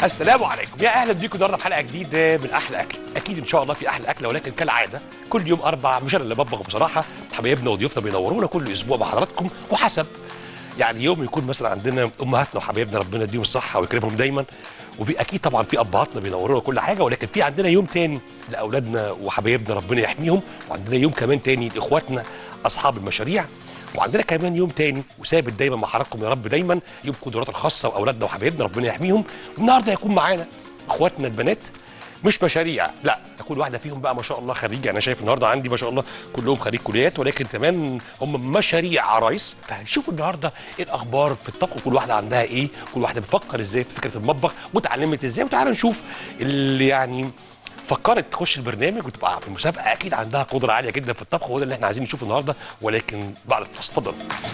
السلام عليكم يا اهلا بيكم النهارده في حلقه جديده من احلى اكل اكيد ان شاء الله في احلى اكله ولكن كالعاده كل يوم اربع مش انا اللي بطبخ بصراحه حبايبنا وضيوفنا بينورونا كل اسبوع مع حضراتكم وحسب يعني يوم يكون مثلا عندنا امهاتنا وحبايبنا ربنا يديهم الصحه ويكرمهم دايما وفي اكيد طبعا في ابهاتنا بينورونا كل حاجه ولكن في عندنا يوم تاني لاولادنا وحبايبنا ربنا يحميهم وعندنا يوم كمان تاني لاخواتنا اصحاب المشاريع وعندنا كمان يوم تاني وثابت دايما مع حضراتكم يا رب دايما يوم القدرات الخاصه واولادنا وحبايبنا ربنا يحميهم والنهارده هيكون معانا اخواتنا البنات مش مشاريع لا كل واحده فيهم بقى ما شاء الله خريجه انا شايف النهارده عندي ما شاء الله كلهم خريج كليات ولكن كمان هم مشاريع عرايس فهنشوف النهارده ايه الاخبار في الطبخ وكل واحده عندها ايه كل واحده بتفكر ازاي في فكره المطبخ وتعلمت ازاي وتعالى نشوف اللي يعني فكرت تخش البرنامج وتبقى في المسابقه اكيد عندها قدره عاليه جدا في الطبخ وهو ده اللي احنا عايزين نشوفه النهارده ولكن بعد الفاصل اتفضل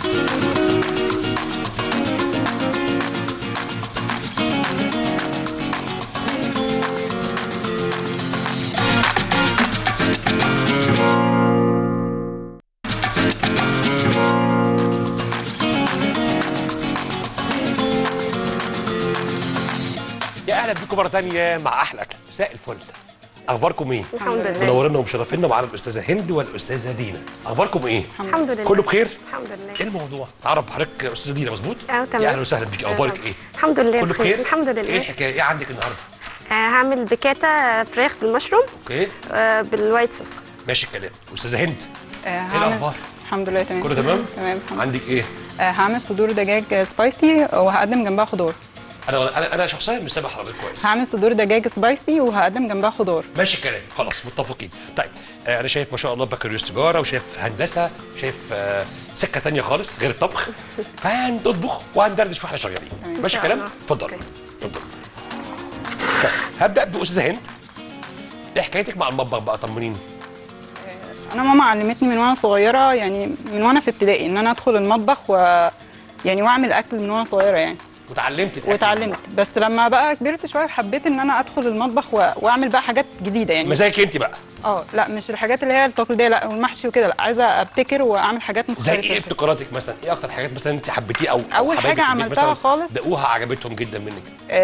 يا اهلا بيكم مره ثانيه مع احلى اكل مساء الفل اخباركم ايه الحمد لله منورنا ومشرفينا معانا الاستاذه هند والاستاذه دينا اخباركم ايه الحمد لله كله بخير الحمد لله ايه الموضوع تعرف حضرتك استاذه دينا مظبوط اه تمام يا اهلا وسهلا بيك اخبارك ايه الحمد لله كله بخير الحمد ايه لله الحكايه ايه عندك النهارده آه هعمل بكاتا فراخ بالمشروم اوكي آه بالوايت صوص ماشي الكلام استاذه هند آه، ايه هعمل- الاخبار الحمد لله تمام كله تمام تمام الحمد لله. عندك ايه آه، هعمل صدور دجاج سبايسي وهقدم جنبها خضار انا انا انا شخصيا مش سامع حضرتك كويس هعمل صدور دجاج سبايسي وهقدم جنبها خضار ماشي الكلام خلاص متفقين طيب آه انا شايف ما شاء الله بكالوريوس تجاره وشايف هندسه شايف آه سكه تانية خالص غير الطبخ فهنطبخ وهندردش واحنا شغالين ماشي شاء الكلام الله. اتفضل أوكي. اتفضل طيب هبدا باستاذه هند ايه حكايتك مع المطبخ بقى طمنيني انا ماما علمتني من وانا صغيره يعني من وانا في ابتدائي ان انا ادخل المطبخ و يعني واعمل اكل من وانا صغيره يعني وتعلمت تأكل واتعلمت بس لما بقى كبرت شويه حبيت ان انا ادخل المطبخ و... واعمل بقى حاجات جديده يعني مزاجك انت بقى اه لا مش الحاجات اللي هي التقليديه لا والمحشي وكده لا عايزه ابتكر واعمل حاجات زي مختلفه ايه ابتكاراتك مثلا ايه اكتر حاجات مثلا انت حبيتيه او أو أول حبايبك حاجة في البيت عملتها مثلاً خالص. دقوها عجبتهم جدا منك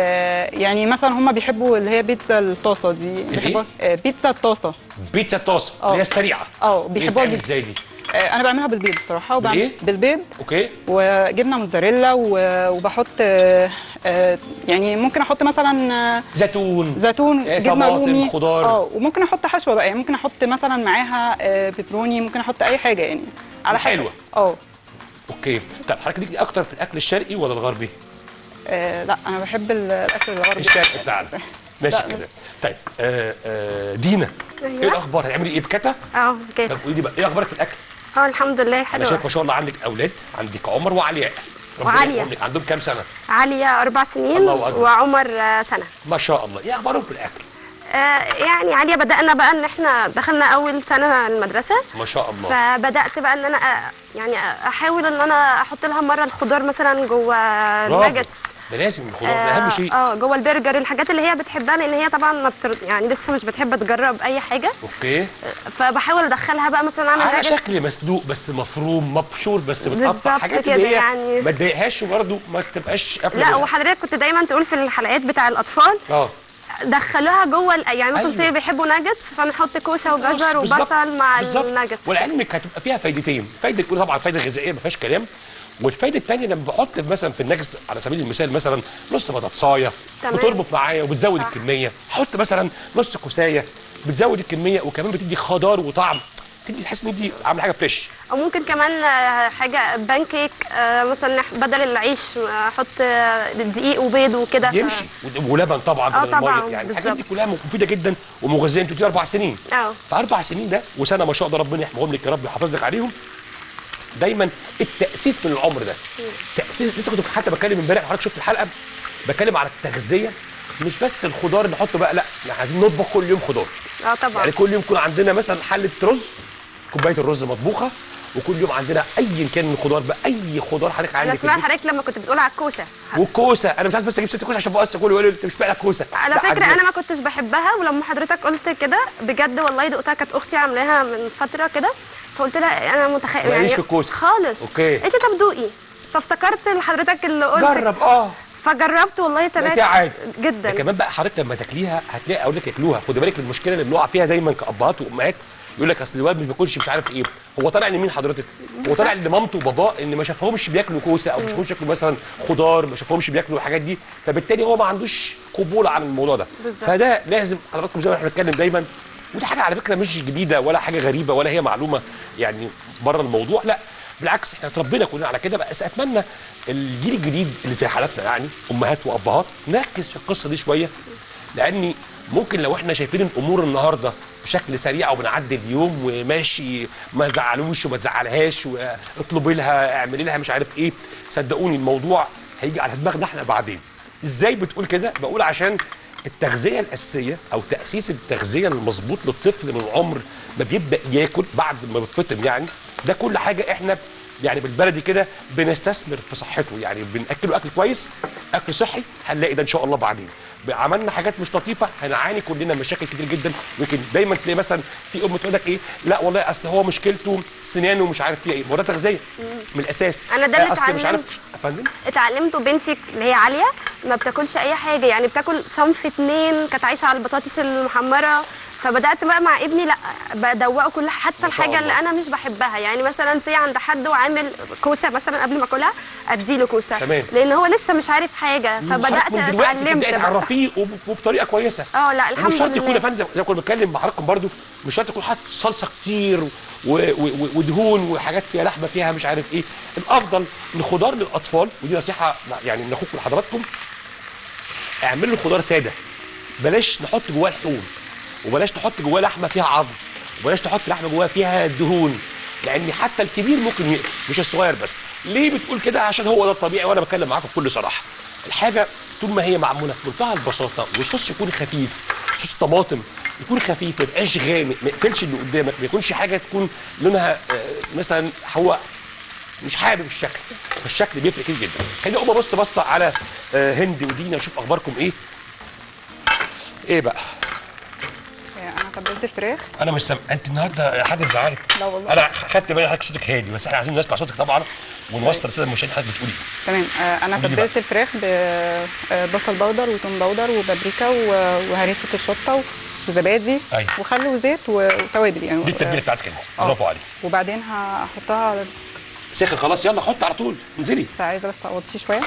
آه يعني مثلا هم بيحبوا اللي هي بيتزا الطاسه دي بيحبوها آه بيتزا الطاسه بيتزا الطاسه اه. اللي هي السريعه اه بيحبوها بتتعمل جدا ازاي دي آه انا بعملها بالبيض بصراحه وبعمل بالإيه؟ بالبيض اوكي وجبنه موتزاريلا و- وبحط آه آه يعني ممكن احط مثلا آه، زيتون زيتون آه، جبنه طماطم، رومي خضار. اه وممكن احط حشوه بقى يعني ممكن احط مثلا معاها آه بيبروني ممكن احط اي حاجه يعني على حسب. حلوة. اه اوكي طب حضرتك ليكي اكتر في الاكل الشرقي ولا الغربي آه، لا انا بحب ال- الاكل الغربي الشرقي بتاعنا ماشي لا، كده طيب آه آه دينا أيوة. ايه الاخبار هتعملي ايه بكتا اه طب بكاتا قولي لي بقى ايه اخبارك في الاكل اه الحمد لله انا حلوه شايف ما شاء الله عندك اولاد عندك عمر وعلياء ربنا وعليا. يحفظهم لك. عندهم كام سنه عليا اربع سنين الله أكبر. وعمر آه سنه ما شاء الله ايه اخبارهم في الاكل آه يعني عليا بدانا بقى ان احنا دخلنا اول سنه المدرسه ما شاء الله فبدات بقى ان انا أ- يعني احاول ان انا احط لها مره الخضار مثلا جوه برافو. الناجتس ده لازم الخضار ده اهم شيء اه جوه البرجر الحاجات اللي هي بتحبها لان هي طبعا ما بتر... يعني لسه مش بتحب تجرب اي حاجه اوكي فبحاول ادخلها بقى مثلا اعمل على حاجه شكل مسلوق بس مفروم مبشور بس متقطع بالظبط حاجات كده اللي هي يعني. ما تضايقهاش وبرده ما تبقاش قافله لا منها. وحضرتك كنت دايما تقول في الحلقات بتاع الاطفال اه دخلوها جوه ال- يعني مثلا أيوة. أيوة. بيحبوا ناجتس فنحط كوسه وجزر بالظبط، وبصل مع بالظبط. الناجتس ولعلمك هتبقى فيها فايدتين فايده الاولى طبعا فايده غذائيه ما فيهاش كلام والفايده الثانيه لما بحط مثلا في النجس على سبيل المثال مثلا نص بطاطسايه تمام. بتربط معايا وبتزود صح. الكميه حط مثلا نص كوسايه بتزود الكميه وكمان بتدي خضار وطعم تدي تحس ان دي عامله حاجه فريش او ممكن كمان آه، حاجه بانكيك آه، مثلا نح- بدل العيش آه، احط آه، دقيق وبيض وكده ف- يمشي ود- ولبن طبعا آه بدل الميه طبعاً، يعني الحاجات دي بالظبط. كلها مفيده جدا ومغذيه انت بتقولي اربع سنين اه فاربع سنين ده وسنه ما شاء الله ربنا يحميهم لك يا رب يحافظ لك عليهم دايما التاسيس من العمر ده تاسيس لسه كنت حتى بتكلم امبارح حضرتك شفت الحلقه بتكلم على التغذيه مش بس الخضار اللي نحطه بقى لا احنا عايزين نطبخ كل يوم خضار اه طبعا يعني كل يوم يكون عندنا مثلا حله رز كوبايه الرز مطبوخه وكل يوم عندنا ايا كان الخضار باي خضار حضرتك انا عندك في سمعت البيت. حضرتك لما كنت بتقول على الكوسه والكوسه انا مش عايز بس اجيب ست كوسه عشان بقص كله يقول لي انت مش بقى كوسه على لا، فكره عندنا- انا ما كنتش بحبها ولما حضرتك قلت كده بجد والله دقتها كانت اختي عاملاها من فتره كده فقلت لها انا متخيل ماليش في الكوسة. خالص أوكي. قالت لي طب دوقي فافتكرت حضرتك اللي قلت جرب اه فجربت والله لقيتها ثلاثة عادي جدا كمان بقى حضرتك لما تاكليها هتلاقي اولادك ياكلوها خد بالك من المشكله اللي بنقع فيها دايما كابهات وامهات يقول لك اصل الواد ما بياكلش مش عارف ايه هو طالع لمين حضرتك هو طالع لمامته وباباه ان ما شافهمش بياكلوا كوسه او ما شافهمش ياكلوا مثلا خضار ما شافهمش بياكلوا الحاجات دي فبالتالي هو ما عندوش قبول عن الموضوع ده بالظبط. فده لازم حضراتكم زي ما احنا بنتكلم دايما ودي حاجه على فكره مش جديده ولا حاجه غريبه ولا هي معلومه يعني بره الموضوع لا بالعكس احنا اتربينا كلنا على كده بس اتمنى الجيل الجديد اللي زي حالاتنا يعني امهات وابهات نركز في القصه دي شويه لاني ممكن لو احنا شايفين الامور النهارده بشكل سريع وبنعدي اليوم وماشي ما تزعلوش وما تزعلهاش واطلبي لها اعملي لها مش عارف ايه صدقوني الموضوع هيجي على دماغنا احنا بعدين ازاي بتقول كده بقول عشان التغذيه الاساسيه او تاسيس التغذيه المظبوط للطفل من عمر ما بيبدا ياكل بعد ما بيتفطم يعني ده كل حاجه احنا يعني بالبلدي كده بنستثمر في صحته يعني بناكله اكل كويس اكل صحي هنلاقي ده ان شاء الله بعدين عملنا حاجات مش لطيفه هنعاني كلنا مشاكل كتير جدا يمكن دايما تلاقي مثلا في ام تقول لك ايه لا والله اصل هو مشكلته سنانه ومش عارف فيها ايه ما هو ده تغذيه من الاساس أنا ده اللي آه، اصل مش اتعلمت. عارف يا فندم اتعلمته بنتي اللي هي عاليه ما بتاكلش اي حاجه يعني بتاكل صنف اتنين كانت عايشه على البطاطس المحمره فبدات بقى مع ابني لا بدوقه كل حتى ما شاء الحاجه الله. اللي انا مش بحبها يعني مثلا سي عند حد وعامل كوسه مثلا قبل ما اكلها اديله كوسه تمام. لان هو لسه مش عارف حاجه فبدات حضرتك من دلوقتي اتعلمت تبداي بقى. تعرفيه وب- وبطريقه كويسه اه لا ومش الحمد شرط يكون يا لله فندم زي زي ما كنا بنتكلم مع حضراتكم برضو مش شرط يكون حاطط صلصه كتير و- و- و- ودهون وحاجات فيها لحمه فيها مش عارف ايه الافضل الخضار للاطفال ودي نصيحه يعني من اخوكم لحضراتكم اعملوا الخضار ساده بلاش نحط جواه لحوم وبلاش نحط جواه لحمه فيها عظم وبلاش نحط لحمه جواه فيها دهون لان حتى الكبير ممكن يقفل مش الصغير بس ليه بتقول كده عشان هو ده الطبيعي وانا بتكلم معاكم بكل صراحه الحاجه طول ما هي معموله بمنتهى البساطه والصوص يكون خفيف صوص الطماطم يكون خفيف ما يبقاش غامق ما يقفلش اللي قدامك ما يكونش حاجه تكون لونها آه، مثلا هو مش حابب الشكل فالشكل بيفرق كتير جدا خليني اقوم ابص بصه على آه، هند ودينا اشوف اخباركم ايه ايه بقى انا تبلت الفراخ انا مش سامع انت النهارده حد مزعلك لا والله. انا خدت بالي حضرتك صوتك هادي بس احنا عايزين نسمع صوتك طبعا ونوصل رساله للمشاهدين حضرتك بتقولي تمام آه، انا قولي لي تبلت الفراخ ببصل بودر وتوم بودر وبابريكا و- وهريسه الشطه وزبادي أيوة. وخل وزيت و- وتوابل يعني دي التتبيله آه، بتاعتك انت آه. برافو عليك وبعدين هحطها على ساخن خلاص يلا حط على طول انزلي بس عايزه بس اوطيه شويه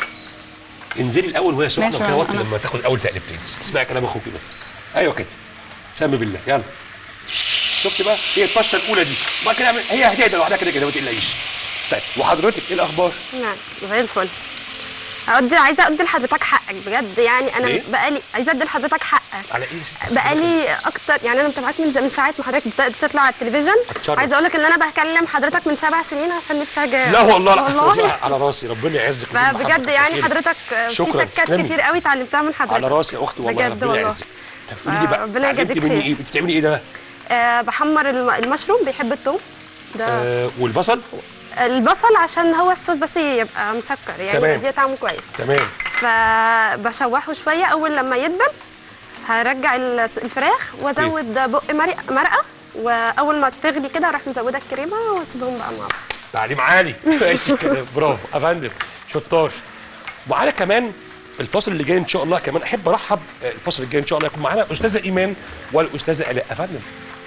انزلي الاول وهي سخنه ماشي، وكده وقت أنا- لما تاخد اول تقلبتين تسمعي كلام اخوكي بس ايوه كده سمي بالله يلا شفت بقى هي الطشه الاولى دي وبعد كده اعمل- هي هتهدى لوحدها كده كده ما تقلقيش طيب وحضرتك ايه الاخبار؟ نعم زي الفل أدي عايزه ادي لحضرتك حقك بجد يعني انا ليه؟ بقالي عايزه ادي لحضرتك حقك على ايه يا ستي؟ بقالي اكتر يعني انا متابعاك من من ساعه ما حضرتك بت- بتطلع على التلفزيون أتشرف. عايزه اقول لك ان انا بكلم حضرتك من سبع سنين عشان نفسي اجي لا والله لا والله على راسي ربنا يعزك ويديم فبجد محبتك يعني وخيرك. حضرتك في شكرا تكات تسلمي. كتير قوي اتعلمتها من حضرتك على راسي يا اختي والله بجد ربنا والله. يعزك طب قولي لي بقى ربنا يجازيك اتعلمتي مني خير. ايه؟ انت بتعملي ايه ده؟ أه بحمر الم- المشروم بيحب الثوم ده آه والبصل؟ البصل عشان هو الصوص بس يبقى مسكر يعني تمام. يديه طعمه كويس تمام فبشوحه شويه اول لما يدبل هرجع ال- الفراخ وازود بق مرق- مرقه واول ما تغلي كده اروح مزوده الكريمه واسيبهم بقى مع بعض تعليم عالي ماشي كده برافو يا فندم شطار ومعانا كمان الفاصل اللي جاي ان شاء الله كمان احب ارحب آه، الفاصل الجاي ان شاء الله يكون معانا الاستاذه ايمان والاستاذه الاء يا فندم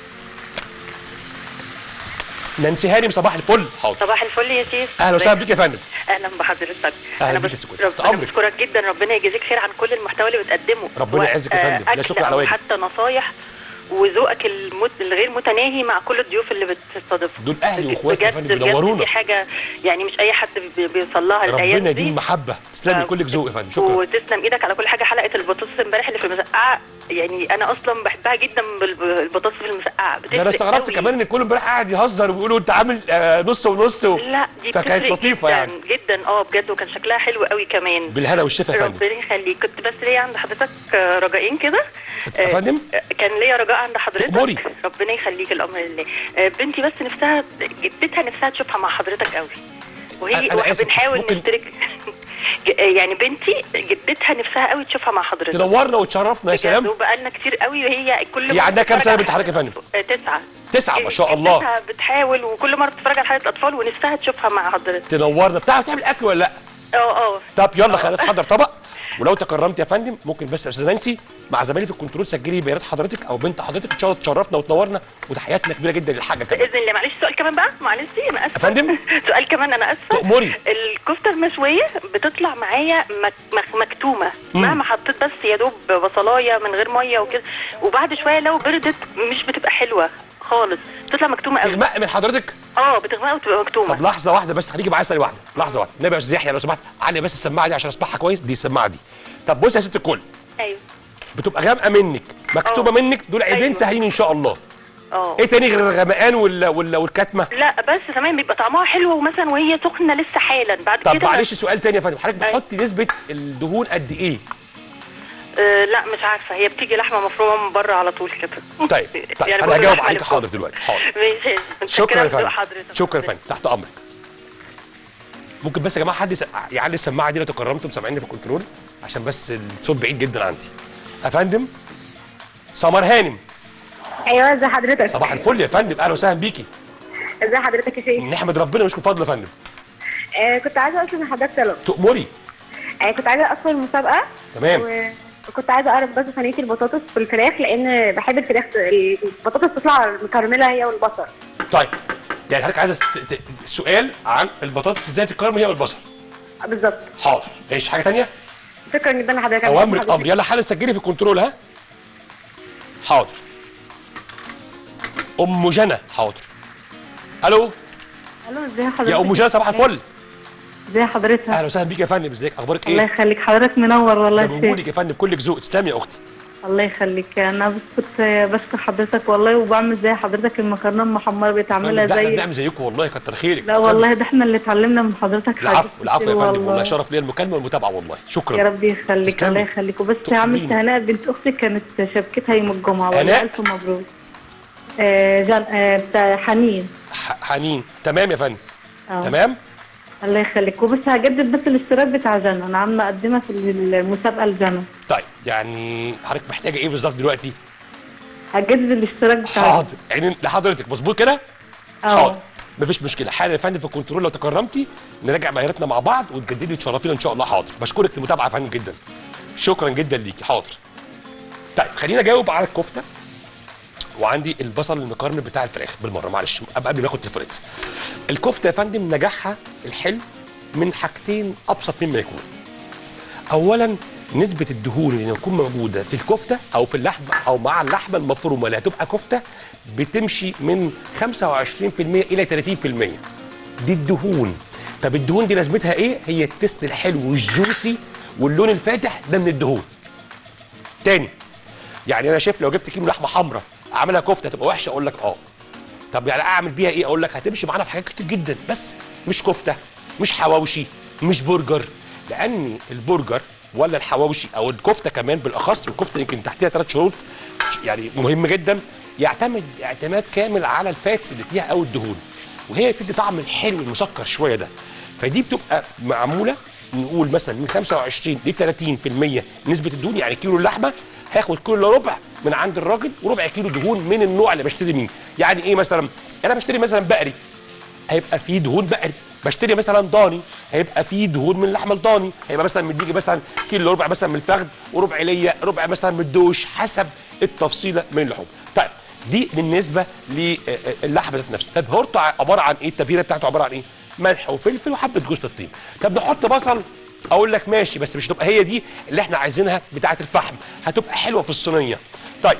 نانسي هانم صباح الفل حاضر صباح الفل يا سيف اهلا وسهلا بيك يا فندم اهلا بحضرتك أهلا انا بيك بس يا ست كل. رب... تحت انا أمرك. بشكرك جدا ربنا يجازيك خير عن كل المحتوى اللي بتقدمه ربنا سواء، يعزك يا آه، فندم. لا أكل شكر على أو واجب. حتى نصايح وذوقك المت... الغير متناهي مع كل الضيوف اللي بتستضيفهم دول أهلي بج- وإخواتي يا بجد فندم، بجد بينورونا. دي حاجه يعني مش اي حد بي- بيوصل لها الايام ربنا دي يديم محبه تسلمي ف- كلك ذوق يا فندم شكرا وتسلم ايدك على كل حاجه حلقه البطاطس امبارح اللي في المسقعه يعني انا اصلا بحبها جدا بالبطاطس في المسقعه ده انا بتفرق استغربت قوي. كمان ان كل امبارح قاعد يهزر ويقولوا انت عامل آه، نص ونص و... لا دي فكانت بتفرق لطيفه جدا يعني جدا اه بجد وكان شكلها حلو قوي كمان بالهنا والشفا يا فندم ربنا يخليك كنت بس ليا عند حضرتك آه، رجائين كده يا فندم؟ آه، كان ليا رجاء عند أموري. حضرتك ربنا يخليك الامر لله آه، بنتي بس نفسها جدتها نفسها تشوفها مع حضرتك قوي وهي أنا- أنا آسف، بنحاول ممكن- نشترك ج- آه، يعني بنتي جدتها نفسها قوي تشوفها مع حضرتك تنورنا وتشرفنا يا بجد سلام وبقالنا كتير قوي وهي كل هي مرة عندها كام بتتفرج سنة على بنت حضرتك يا فندم؟ آه، تسعة تسعة ما شاء جدتها الله بتحاول وكل مرة بتتفرج على حلقة أطفال ونفسها تشوفها مع حضرتك تنورنا بتعرف تعمل اكل ولا لا اه اه طب يلا خلينا نحضر طبق ولو تكرمت يا فندم ممكن بس يا استاذه نانسي مع زمايلي في الكنترول سجلي بيانات حضرتك او بنت حضرتك ان شاء الله تشرفنا وتنورنا وتحياتنا كبيره جدا للحاجه كمان باذن الله معلش سؤال كمان بقى معلش انا اسفه يا فندم؟ سؤال كمان انا اسفه تأمري. الكفته المشويه بتطلع معايا مك مك مكتومه مم. مهما حطيت بس يا دوب بصلايه من غير ميه وكده وبعد شويه لو بردت مش بتبقى حلوه خالص بتطلع مكتومه قوي اغماء من حضرتك اه بتغمق وتبقى مكتومه طب لحظه واحده بس هتيجي معايا ثانيه واحده لحظه واحده النبي يا استاذ يحيى لو سمحت علي بس السماعه دي عشان اسمعها كويس دي السماعه دي طب بص يا ست الكل ايوه بتبقى غامقه منك مكتوبه أه. منك دول عيبين أيوة. سهلين ان شاء الله اه ايه تاني غير الغمقان ولا ولا والكتمه لا بس كمان بيبقى طعمها حلو ومثلا وهي سخنه لسه حالا بعد طب كده معلش سؤال تاني يا فندم حضرتك أيوة. بتحطي نسبه الدهون قد ايه آه لا مش عارفه هي بتيجي لحمه مفرومه من بره على طول كده طيب طيب يعني انا بقول هجاوب لحمة عليك اللي حاضر فوق. دلوقتي حاضر ماشي شكرا يا متشكرة فندم حضرتك شكرا يا فندم تحت امرك ممكن بس يا جماعه حد يس- يعلي السماعه دي لو تكرمتم سامعيني في الكنترول عشان بس الصوت بعيد جدا عندي يا فندم سمر هانم ايوه ازي حضرتك صباح الفل يا فندم اهلا وسهلا بيكي ازي حضرتك يا شيخ نحمد ربنا ونشكر فضله يا فندم آه كنت عايزه اطلب من حضرتك طلب تؤمري آه كنت عايزه ادخل المسابقه تمام وكنت عايزه اعرف بس صينيه البطاطس بالفراخ لان بحب الفراخ البطاطس تطلع مكرمله هي والبصل طيب يعني حضرتك عايزه ت- ت- سؤال عن البطاطس ازاي تتكرم هي والبصل آه، بالظبط حاضر ماشي حاجه ثانيه شكرا جدا لحضرتك اوامرك حضرتك. امر يلا حالا سجلي في الكنترول ها حاضر ام جنى حاضر الو الو ازي حضرتك يا ام جنى صباح الفل ازي حضرتك اهلا وسهلا بيك يا فندم ازيك اخبارك الله ايه يخليك حضرتك منور والله ده يا شيخ بوجودك يا فندم كلك ذوق تسلمي يا اختي الله يخليك انا بس كنت بشكر حضرتك والله وبعمل زي حضرتك المكرونه المحمره بتعملها ده احنا زي بنعمل زيكم والله كتر خيرك لا تسلمي. والله ده احنا اللي اتعلمنا من حضرتك حاجات العفو العفو يا كتير فندم والله شرف ليا المكالمه والمتابعه والله شكرا يا رب يخليك تسلمي. الله يخليك وبس يا عم تؤمريني. هناء بنت اختي كانت شبكتها يوم الجمعه والله هناء؟ الف مبروك آه جان آه بتاع حنين ح- حنين تمام يا فندم آه. تمام الله يخليك وبس هجدد بس الاشتراك بتاع جنى انا عامله اقدمها في المسابقه لجنى طيب يعني حضرتك محتاجه ايه بالظبط دلوقتي هجدد الاشتراك بتاع حاضر يعني لحضرتك مظبوط كده اه حاضر مفيش مشكله حالا يا فندم في الكنترول لو تكرمتي نراجع معاييراتنا مع بعض وتجددي وتشرفينا ان شاء الله حاضر بشكرك للمتابعه يا فندم جدا شكرا جدا ليكي حاضر طيب خلينا اجاوب على الكفته وعندي البصل المقرن بتاع الفراخ بالمره معلش قبل قبل ما اخد تليفونات الكفته يا فندم نجاحها الحلو من حاجتين ابسط مما يكون اولا نسبه الدهون اللي تكون موجوده في الكفته او في اللحمه او مع اللحمه المفرومه اللي هتبقى كفته بتمشي من 25% الى 30% دي الدهون طب الدهون دي لازمتها ايه هي التست الحلو والجوسي واللون الفاتح ده من الدهون تاني يعني انا شايف لو جبت كيلو لحمه حمراء اعملها كفته تبقى وحشه اقول لك اه طب يعني اعمل بيها ايه اقول لك هتمشي معانا في حاجات كتير جدا بس مش كفته مش حواوشي مش برجر لان البرجر ولا الحواوشي او الكفته كمان بالاخص والكفته يمكن تحتها ثلاث شروط يعني مهم جدا يعتمد اعتماد كامل على الفاتس اللي فيها او الدهون وهي بتدي طعم الحلو المسكر شويه ده فدي بتبقى معموله نقول مثلا من 25 ل 30% نسبه الدهون يعني كيلو اللحمه هاخد كيلو الا ربع من عند الراجل وربع كيلو دهون من النوع اللي بشتري منه يعني ايه مثلا انا بشتري مثلا بقري هيبقى فيه دهون بقري بشتري مثلا ضاني هيبقى فيه دهون من اللحمه الضاني هيبقى مثلا مديجي مثلا كيلو ربع مثلا من الفخذ وربع ليا ربع مثلا من الدوش حسب التفصيله من اللحوم طيب دي بالنسبه للحمه ذات نفسها طب هورته عباره عن ايه التبيره بتاعته عباره عن ايه ملح وفلفل وحبه جوز الطيب طب نحط بصل اقول لك ماشي بس مش هتبقى هي دي اللي احنا عايزينها بتاعه الفحم هتبقى حلوه في الصينيه طيب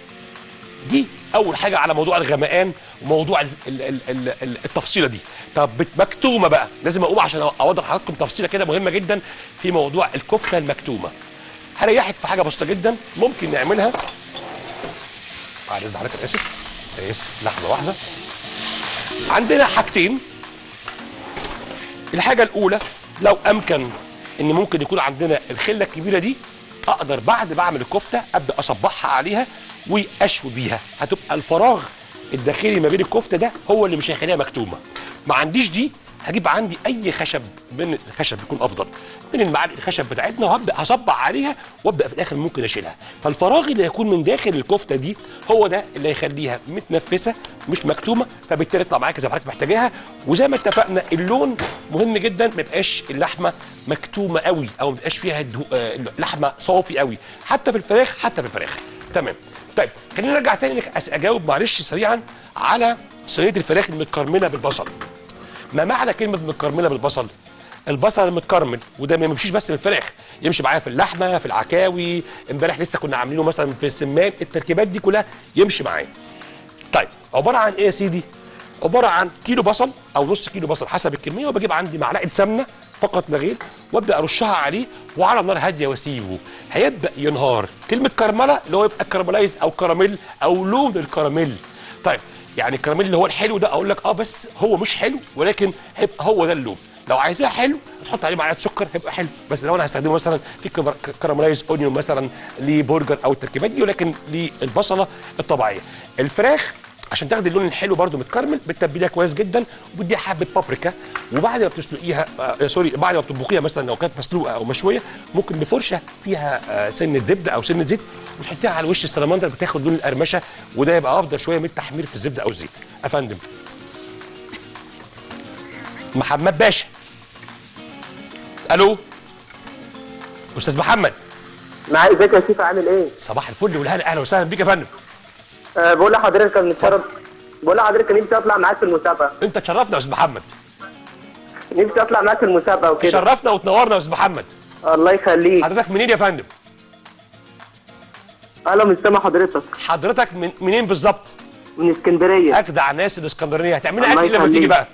دي اول حاجه على موضوع الغمقان وموضوع ال ال ال ال ال التفصيله دي طب بت- مكتومه بقى لازم اقوم عشان اوضح لحضراتكم تفصيله كده مهمه جدا في موضوع الكفته المكتومه هريحك في حاجه بسيطه جدا ممكن نعملها بعد اذن حضرتك اسف اسف لحظه واحده عندنا حاجتين الحاجه الاولى لو امكن ان ممكن يكون عندنا الخله الكبيره دي اقدر بعد ما اعمل الكفته ابدا اصبحها عليها واشوي بيها هتبقى الفراغ الداخلي ما بين الكفته ده هو اللي مش هيخليها مكتومه ما عنديش دي هجيب عندي اي خشب من الخشب يكون افضل من المعالق الخشب بتاعتنا وهبدا هصبع عليها وابدا في الاخر ممكن اشيلها فالفراغ اللي هيكون من داخل الكفته دي هو ده اللي هيخليها متنفسه مش مكتومه فبالتالي تطلع معاك زي ما حضرتك محتاجاها وزي ما اتفقنا اللون مهم جدا ما يبقاش اللحمه مكتومه قوي او ما يبقاش فيها الدهو- آه، لحمه صافي قوي حتى في الفراخ حتى في الفراخ تمام طيب خلينا نرجع تاني لك أس- اجاوب معلش سريعا على صينيه الفراخ المتكرمله بالبصل ما معنى كلمه متكرمله بالبصل البصل المتكرمل وده ما يمشيش بس في الفراخ يمشي معايا في اللحمه في العكاوي امبارح لسه كنا عاملينه مثلا في السمان التركيبات دي كلها يمشي معايا طيب عباره عن ايه يا سيدي عباره عن كيلو بصل او نص كيلو بصل حسب الكميه وبجيب عندي معلقه سمنه فقط لا غير وابدا ارشها عليه وعلى نار هاديه واسيبه هيبدا ينهار كلمه كرمله اللي هو يبقى كرملايز او كراميل او لون الكراميل طيب يعني الكراميل اللي هو الحلو ده اقول لك اه بس هو مش حلو ولكن هيبقى هو ده اللون لو عايزاه حلو هتحط عليه معلقه سكر هيبقى حلو بس لو انا هستخدمه مثلا في كبر- كراميلايز اونيون مثلا لبرجر او التركيبات دي ولكن للبصله الطبيعيه الفراخ عشان تاخدي اللون الحلو برده متكرمل بتتبليها كويس جدا وبتديها حبه بابريكا وبعد ما بتسلقيها آه سوري بعد ما بتطبخيها مثلا لو كانت مسلوقه او مشويه ممكن بفرشه فيها آه سنه زبده او سنه زيت وتحطيها على وش السلمندر بتاخد لون القرمشه وده يبقى افضل شويه من التحمير في الزبده او الزيت افندم محمد باشا الو استاذ محمد معايا ازيك يا شيف عامل ايه؟ صباح الفل والهلا اهلا وسهلا بيك يا فندم أه بقول لحضرتك كان نتفرج بقول لحضرتك نفسي اطلع معاك في المسابقه انت تشرفنا يا استاذ محمد نفسي اطلع معاك في المسابقه وكده تشرفنا وتنورنا يا استاذ محمد الله يخليك حضرتك منين يا فندم انا مش سامع حضرتك حضرتك من منين بالظبط من اسكندريه اجدع ناس الاسكندرانيه هتعملي الله اكل إيه لما يخليك. تيجي بقى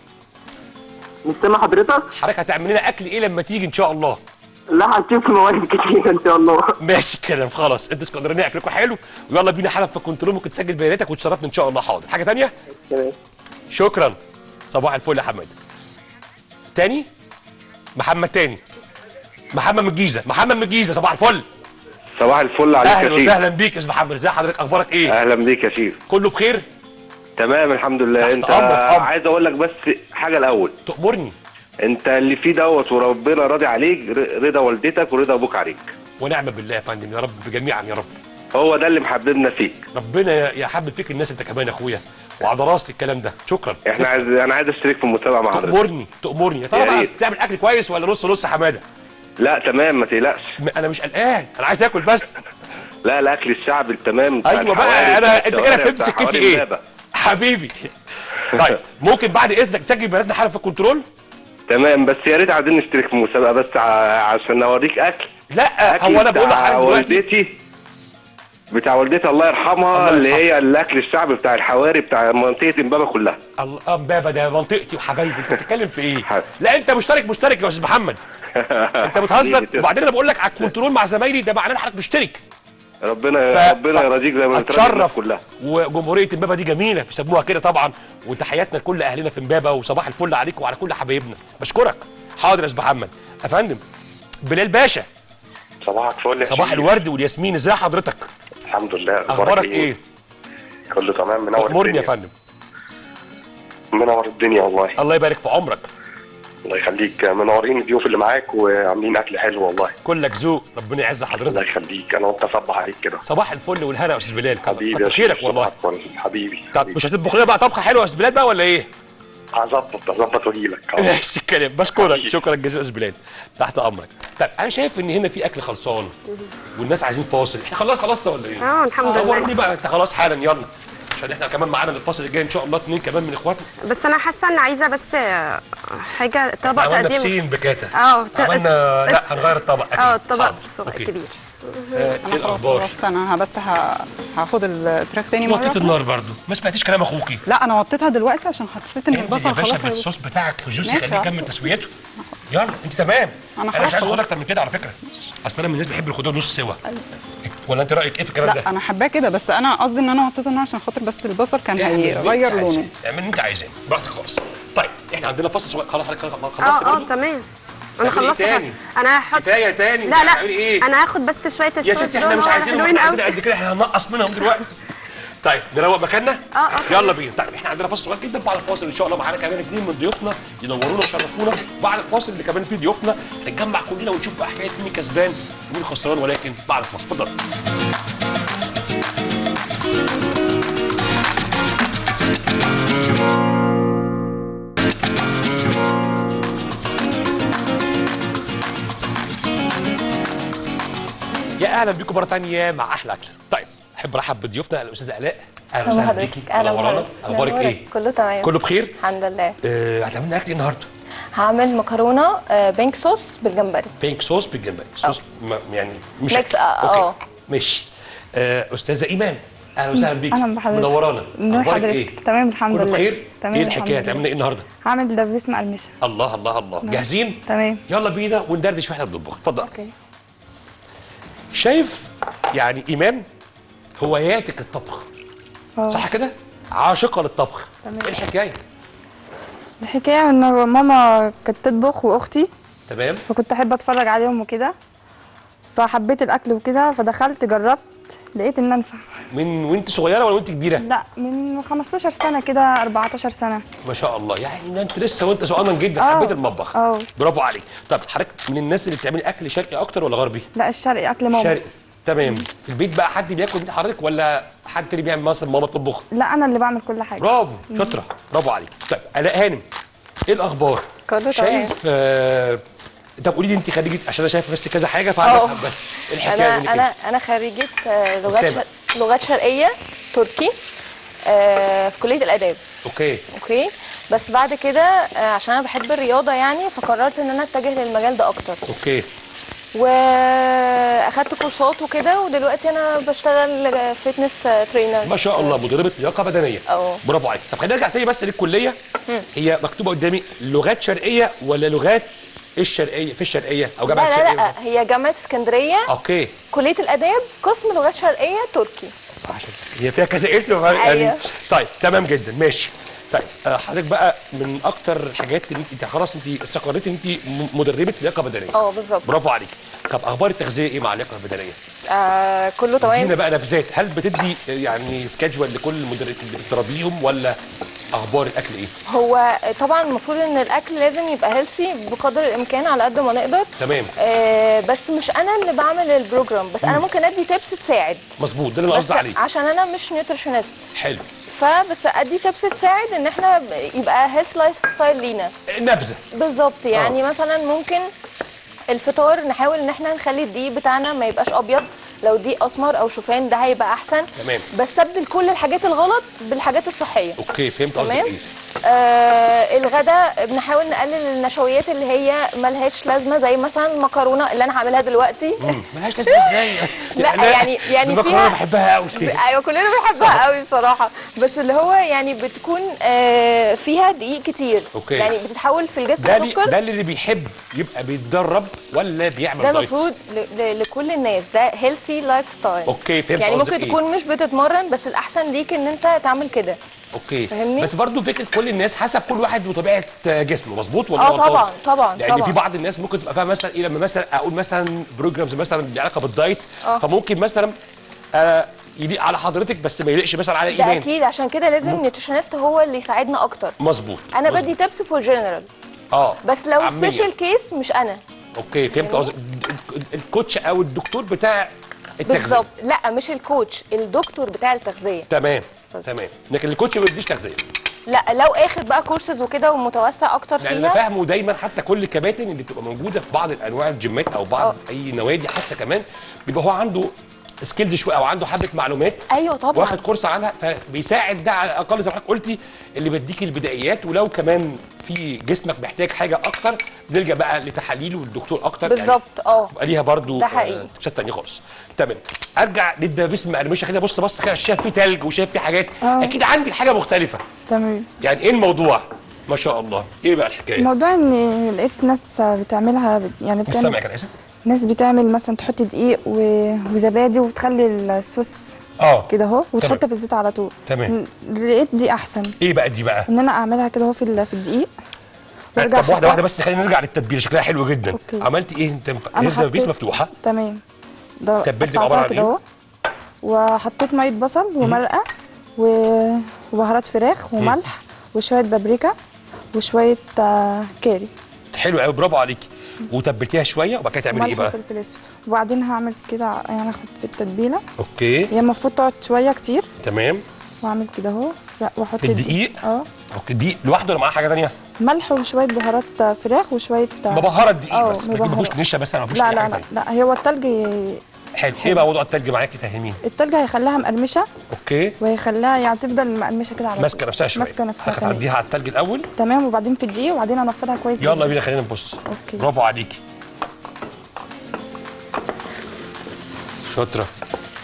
مش سامع حضرتك؟ حضرتك هتعمل لنا اكل ايه لما تيجي ان شاء الله لا هتشوف مواد كتير ان شاء الله ماشي الكلام خلاص انت اسكندرانيه اكلكم حلو ويلا بينا حالا في الكنترول ممكن تسجل بياناتك وتشرفنا ان شاء الله حاضر حاجه تانية تمام شكرا صباح الفل يا حماد تاني محمد تاني محمد من الجيزه محمد من الجيزه صباح الفل صباح الفل عليك اهلا يا شيف وسهلا بيك يا استاذ محمد ازي حضرتك اخبارك ايه اهلا بيك يا شيف كله بخير تمام الحمد تحت لله انت أمرك، أمر. عايز اقول لك بس حاجه الاول تأمرني انت اللي فيه دوت وربنا راضي عليك ر- رضا والدتك ورضا ابوك عليك ونعم بالله يا فندم يا رب جميعا يا رب هو ده اللي محببنا فيك ربنا يحبب فيك الناس انت كمان يا اخويا وعلى راسي الكلام ده شكرا احنا تسلم. عايز انا عايز اشترك في المسابقه مع حضرتك تأمرني تأمرني يا ترى يا بقى ريت. بتعمل اكل كويس ولا نص نص يا حماده لا تمام ما تقلقش م- انا مش قلقان انا عايز اكل بس لا الاكل الشعبي التمام بتاع ايوه بقى الحواري، انا بتاع انت كده الشوارع، فهمت بتاع سكتي حواري ايه امبابة. حبيبي طيب ممكن بعد اذنك تسجل بياناتنا حالا في الكنترول تمام بس يا ريت عايزين نشترك في المسابقه بس ع- عشان اوريك اكل لا اكل هو انا بقول بتاع لحضرتك دلوقتي والدتي بتاع والدتي الله يرحمها الله اللي يرحمها. هي الاكل الشعبي بتاع الحواري بتاع منطقه امبابه كلها الله امبابه ده منطقتي وحبايبي انت بتتكلم في ايه حبيبي. لا انت مشترك مشترك يا استاذ محمد انت بتهزر حبيبي، وبعدين انا بقول لك على الكنترول مع زمايلي ده معناه ان حضرتك مشترك ربنا ف- ربنا ف- يرضيك زي ما بترضي الناس اتشرف كلها وجمهوريه امبابه دي جميله بيسموها كده طبعا وتحياتنا لكل اهلنا في امبابه وصباح الفل عليك وعلى كل حبايبنا بشكرك حاضر يا استاذ محمد يا فندم بلال باشا صباحك فل يا صباح شيخ. الورد والياسمين ازي حضرتك الحمد لله اخبارك ايه كله تمام منور امرني يا الدنيا فندم منور الدنيا والله الله يبارك في عمرك الله يخليك منورين الضيوف اللي معاك وعاملين اكل حلو والله كلك ذوق ربنا يعز الله حضرتك يخليك انا وانت صبح عليك كده صباح الفل والهنا يا استاذ بلال حبيبي كتر يا خيرك شيخ والله صباحك فل. حبيبي طب حبيبي. مش هتطبخ لنا بقى طبخه حلوه يا استاذ بلال بقى ولا ايه؟ هظبط هظبط واجيلك أهو. ماشي الكلام بشكرك حبيبي. شكرا جزيلا استاذ بلال تحت امرك طيب انا شايف ان هنا في اكل خلصان والناس عايزين فاصل احنا خلاص خلصنا ولا ايه؟ اه الحمد وريني لله بقى انت خلاص حالا يلا عشان احنا كمان معانا الفاصل الجاي ان شاء الله اتنين كمان من اخواتنا بس انا حاسه ان عايزه بس آه، حاجه طبق عملنا تقديم بسين بكاتا اه ت- عملنا لا هنغير الطبق اكيد اه الطبق حاضر. صغير أوكي. كبير آه، ايه انا خلاص الاخبار؟ خلصت انا بس ه- هاخد الفراخ تاني وطيت مره النار برضو ما سمعتيش كلام اخوكي لا انا وطيتها دلوقتي عشان حسيت ان انت البصل يا باشا خلاص هيبقى- بالصوص بتاعك جوسي ماشي، خليه يكمل هاخد. تسويته يلا انت تمام أنا انا خلاص مش عايز اخد خلصت. اكتر من كده على فكره اصل انا من الناس بحب الخضار نص سوا ولا انت رايك ايه في الكلام لا ده؟ انا حباه كده بس انا قصدي ان انا وطيت النار عشان خاطر بس البصل كان اعمل اللي هيغير انت عايزاه. لونه اعمل اللي انت عايزاه براحتك خالص طيب احنا عندنا فصل صغير خلاص حضرتك خلصت اه اه برضه؟ تمام انا تعملي خلصت تاني؟ انا هحط كفايه تاني لا لا تعملي ايه؟ انا هاخد بس شويه يا الصوص ستي احنا دول مش عايزين حلوين عندنا قوي قد كده احنا هننقص منهم دلوقتي طيب نروق مكاننا اه اه يلا بينا طيب احنا عندنا فاصل صغير جدا بعد الفاصل ان شاء الله معانا كمان اثنين من ضيوفنا ينورونا ويشرفونا بعد الفاصل اللي كمان فيه ضيوفنا نتجمع كلنا ونشوف بقى حكايه مين كسبان ومين خسران ولكن بعد الفاصل اتفضل يا اهلا بيكم مره ثانيه مع احلى اكل طيب احب ارحب بضيوفنا الاستاذه الاء اهلا وسهلا بيكي اهلا منورانا. بحضرتك اخبارك منورك. ايه كله تمام كله بخير الحمد لله آه، هتعمل لنا اكل إيه النهارده هعمل مكرونه آه، بينك صوص بالجمبري بينك صوص بالجمبري صوص م- يعني مش ميكس، أكل. آه، اوكي آه. ماشي آه، استاذه ايمان اهلا وسهلا بيكي أهلا بحضرتك. منورانا نور اخبارك حضرتك. ايه تمام الحمد كله لله. بخير تمام ايه الحمد الحكايه لله. هتعمل ايه النهارده هعمل دبيس مقرمشه الله الله الله جاهزين تمام يلا بينا وندردش واحنا بنطبخ اتفضل اوكي شايف يعني ايمان هواياتك الطبخ اه صح كده عاشقه للطبخ تمام. ايه الحكايه الحكايه ان ماما كانت تطبخ واختي تمام فكنت احب اتفرج عليهم وكده فحبيت الاكل وكده فدخلت جربت لقيت ان انفع من وانت صغيره ولا وانت كبيره لا من 15 سنه كده 14 سنه ما شاء الله يعني ده انت لسه وانت صغنن جدا آه. حبيت المطبخ اه. برافو عليك طب حضرتك من الناس اللي بتعمل اكل شرقي اكتر ولا غربي لا الشرقي اكل ماما شرقي تمام في البيت بقى حد بياكل من حضرتك ولا حد تاني بيعمل مثلا ماما تطبخ لا انا اللي بعمل كل حاجه برافو شاطره برافو عليك طيب الاء هانم ايه الاخبار كله تمام. شايف آه... طب قولي لي انت خريجه عشان انا شايف بس كذا حاجه فعايز اه. افهم بس ايه الحكايه انا منك انا إيه؟ انا خريجه آه، لغات أستاذة. شر... لغات شرقيه تركي آه، في كليه الاداب اوكي اوكي بس بعد كده آه، عشان انا بحب الرياضه يعني فقررت ان انا اتجه للمجال ده اكتر اوكي واخدت كورسات وكده ودلوقتي انا بشتغل فيتنس ترينر ما شاء الله مدربه لياقه بدنيه اه. برافو عليك طب خلينا نرجع تاني بس للكليه هي مكتوبه قدامي لغات شرقيه ولا لغات الشرقيه في الشرقيه او لا جامعه لا شرقيه لا هي جامعه اسكندريه اوكي كليه الاداب قسم لغات شرقيه تركي عشان هي فيها كذا اسم يعني أيوه. طيب تمام جدا ماشي طيب آه، حضرتك بقى من اكتر الحاجات اللي انت انت خلاص انت استقريتي ان انت م- مدربه لياقه بدنيه اه بالظبط برافو عليك طب اخبار التغذيه ايه مع اللياقه البدنيه؟ آه كله ادينا تمام بقى نبذات هل بتدي يعني سكادجول لكل المدربين اللي بتدربيهم ولا اخبار الاكل ايه؟ هو طبعا المفروض ان الاكل لازم يبقى هيلثي بقدر الامكان على قد ما نقدر تمام آه بس مش انا اللي بعمل البروجرام بس انا ممكن ادي تيبس تساعد مظبوط ده اللي انا بس قصدي عليه عشان انا مش نيوتريشنست حلو فبس ادي تيبس تساعد ان احنا يبقى هيلث لايف ستايل لينا نبذه بالظبط يعني مثلا ممكن الفطار نحاول ان احنا نخلي الدقيق بتاعنا ما يبقاش ابيض لو دقيق اسمر او شوفان ده هيبقى احسن تمام. بستبدل كل الحاجات الغلط بالحاجات الصحيه اوكي فهمت قصدك تمام ايه؟ آه الغداء بنحاول نقلل النشويات اللي هي ملهاش لازمه زي مثلا المكرونه اللي انا هعملها دلوقتي مم، ملهاش لازمه ازاي؟ لا، يعني- يعني المكرونه فيها- بحبها قوي ايوه كلنا بنحبها قوي بصراحه بس اللي هو يعني بتكون آه فيها دقيق كتير أوكي. يعني بتتحول في الجسم ده اللي سكر ده اللي بيحب يبقى بيتدرب ولا بيعمل ده دايت؟ المفروض ل- ل- لكل الناس ده هيلثي لايف ستايل اوكي فهمت يعني قصدك ممكن إيه. تكون مش بتتمرن بس الاحسن ليك ان انت تعمل كده اوكي فاهمني؟ بس برضو فكره كل الناس حسب كل واحد وطبيعه جسمه مظبوط ولا اه غلطان؟ طبعا طبعا لان في طبعا بعض الناس ممكن تبقى فاهمه مثلا ايه لما مثلا اقول مثلا بروجرامز مثلا ليها علاقه بالدايت اه. فممكن مثلا آه يليق على حضرتك بس ما يليقش مثلا على ده ايمان اكيد عشان كده لازم النيوتريشنست هو اللي يساعدنا اكتر مظبوط انا مظبوط. بدي تبس فور جنرال اه بس لو عامية. سبيشال كيس مش انا اوكي فهمت قصدك الكوتش او الدكتور بتاع التغذيه بالظبط لا مش الكوتش الدكتور بتاع التغذيه تمام بس. تمام لكن الكوتش ما بيديش تغذيه لا لو اخد بقى كورسز وكده ومتوسع اكتر يعني انا فيها فاهمه دايما حتى كل الكباتن اللي بتبقى موجوده في بعض الانواع الجيمات او بعض اه. اي نوادي حتى كمان بيبقى هو عنده سكيلز شويه او عنده حبه معلومات ايوه طبعا واخد كورس عنها فبيساعد ده على الاقل زي ما حضرتك قلتي اللي بيديك البدايات ولو كمان في جسمك محتاج حاجه اكتر بنلجا بقى لتحاليل والدكتور اكتر بالظبط اه يبقى ليها برضو ده حقيقي. آه، تفسيرات تانية خالص تمام ارجع للدبابيس مقرمشه كده بص بص كده شايف فيه تلج وشايف فيه حاجات اه. اكيد عندك حاجه مختلفه تمام يعني ايه الموضوع ما شاء الله ايه بقى الحكايه الموضوع ان لقيت ناس بتعملها يعني مش سامعك بتعمل انا اسف ناس بتعمل مثلا تحط دقيق و- وزبادي وتخلي الصوص اه كده اهو تمام. وتحطها في الزيت على طول تمام. لقيت دي احسن ايه بقى دي بقى ان انا اعملها كده اهو في ال- في الدقيق طب وارجع واحده أحطها- واحده بس خلينا نرجع للتتبيله شكلها حلو جدا أوكي. عملتي ايه انت أنا هي الدبابيس حطيت- مفتوحه تمام ده تبلتي قطعتها عبارة عن كده إيه؟ اهو وحطيت ميه بصل ومرقه و- وبهارات فراخ وملح وشويه بابريكا وشويه آه، كاري حلو قوي برافو عليكي وتبلتيها شويه وبعد كده تعملي ايه ملح بقى وفلفل اسود وبعدين هعمل كده يعني اخد في التتبيله اوكي هي المفروض تقعد شويه كتير تمام واعمل كده اهو س- واحط الدقيق؟ اه اوكي دي لوحده ولا معاه حاجه ثانيه ملح وشويه بهارات فراخ وشويه مبهره الدقيق اه بس ما فيهوش مبهرة. نشا بس ما فيهوش لا أي لا حاجة لا تانية. لا هو التلج حلو ايه بقى موضوع التلج معاكي فهميني التلج هيخليها مقرمشه اوكي وهيخليها يعني تفضل مقرمشه كده على ماسكه طول. نفسها شويه ماسكه نفسها تمام. هتعديها على التلج الاول تمام وبعدين في الدقيق وبعدين انفضها كويس يلا جداً. بينا خلينا نبص اوكي برافو عليكي شاطره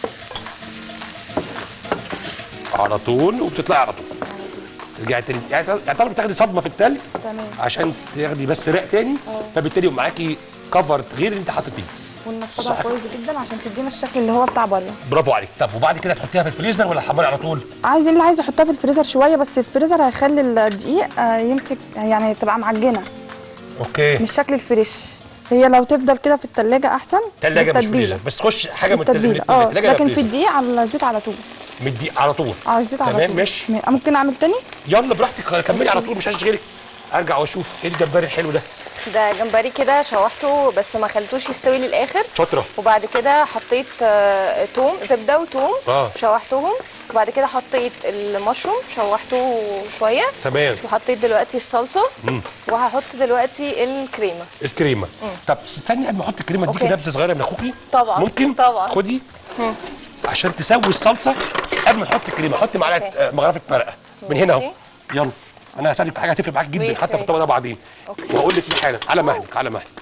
على طول وبتطلعي على طول ترجعي تاني يعني يعتبر بتاخدي صدمه في التلج تمام عشان تاخدي بس رق تاني فبالتالي يبقى معاكي كفر غير اللي انت حاطه فيه وننفضها صح. كويس جدا عشان تدينا الشكل اللي هو بتاع بره برافو عليك طب وبعد كده تحطيها في الفريزر ولا تحمري على طول عايزين اللي عايز يحطها في الفريزر شويه بس الفريزر هيخلي الدقيق آه، يمسك يعني تبقى معجنه اوكي مش شكل الفريش هي لو تفضل كده في التلاجة احسن تلاجة مش بالتتبيلة. فريزر بس تخش حاجه من التل- من التتبيله اه التلاجة لكن في للفريزر. الدقيق على الزيت على طول من الدقيق على طول على الزيت على تمام طول ماشي م- ممكن اعمل تاني يلا براحتك كملي على طول مش هشغلك ارجع واشوف ايه الجمبري الحلو ده ده جمبري كده شوحته بس ما خليتوش يستوي للاخر شاطره وبعد كده حطيت آه، توم زبده وتوم آه. شوحتهم وبعد كده حطيت المشروم شوحته شويه تمام وحطيت دلوقتي الصلصه مم. وهحط دلوقتي الكريمه الكريمه طب استني قبل ما احط الكريمه اديكي أوكي. دبسه صغيره من اخوكي طبعا ممكن طبعا خدي مم. عشان تسوي الصلصه قبل ما تحط الكريمه حطي معلقه أوكي. آه، مغرفه مرقه من هنا اهو ماشي. يلا انا هسالك في حاجه هتفرق معاك جدا ماشي. حتى في الطبق ده بعدين وهقول لك في حاجه على مهلك على مهلك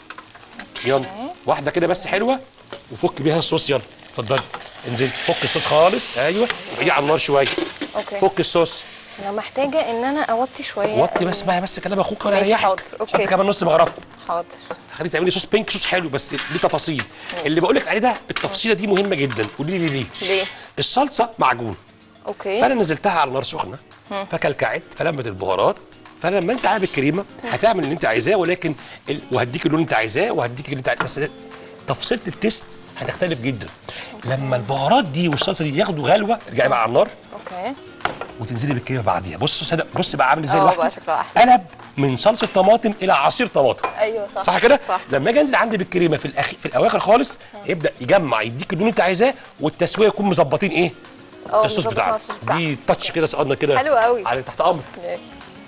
يلا واحده كده بس حلوه وفك بيها الصوص يلا اتفضلي انزلي فك الصوص خالص ايوه وقعدي على النار شويه اوكي فك الصوص انا محتاجه ان انا اوطي شويه وطي بس بقى بس كلام اخوك ولا ماشي، ريحك حاضر. حط أوكي. كمان نص مغرفه حاضر خليكي تعملي صوص بينك صوص حلو بس ليه تفاصيل اللي بقول لك عليه ده التفصيله دي مهمه جدا قولي لي ليه ليه الصلصه معجون اوكي فانا نزلتها على نار سخنه مم. فكلكعت فلمت البهارات فانا لما انزل عليها بالكريمه هتعمل اللي انت عايزاه ولكن ال... وهديك اللون اللي انت عايزاه وهديك اللي انت عايزاه بس ده- تفصيله التيست هتختلف جدا لما البهارات دي والصلصه دي ياخدوا غلوه ارجعي بقى على النار اوكي وتنزلي بالكريمه بعديها بص صدق بص بقى عامل ازاي اه لوحده بقى شكلها احلى قلب من صلصه طماطم الى عصير طماطم ايوه صح صح كده صح لما اجي انزل عندي بالكريمه في الأخ... في الاواخر خالص يبدا يجمع يديك اللون اللي انت عايزاه والتسويه يكون مظبطين ايه اه الصوص مظبط مع بتاعنا الصوص بتاعنا. دي تاتش كده سقطنا كده حلو قوي. على تحت امر ماشي.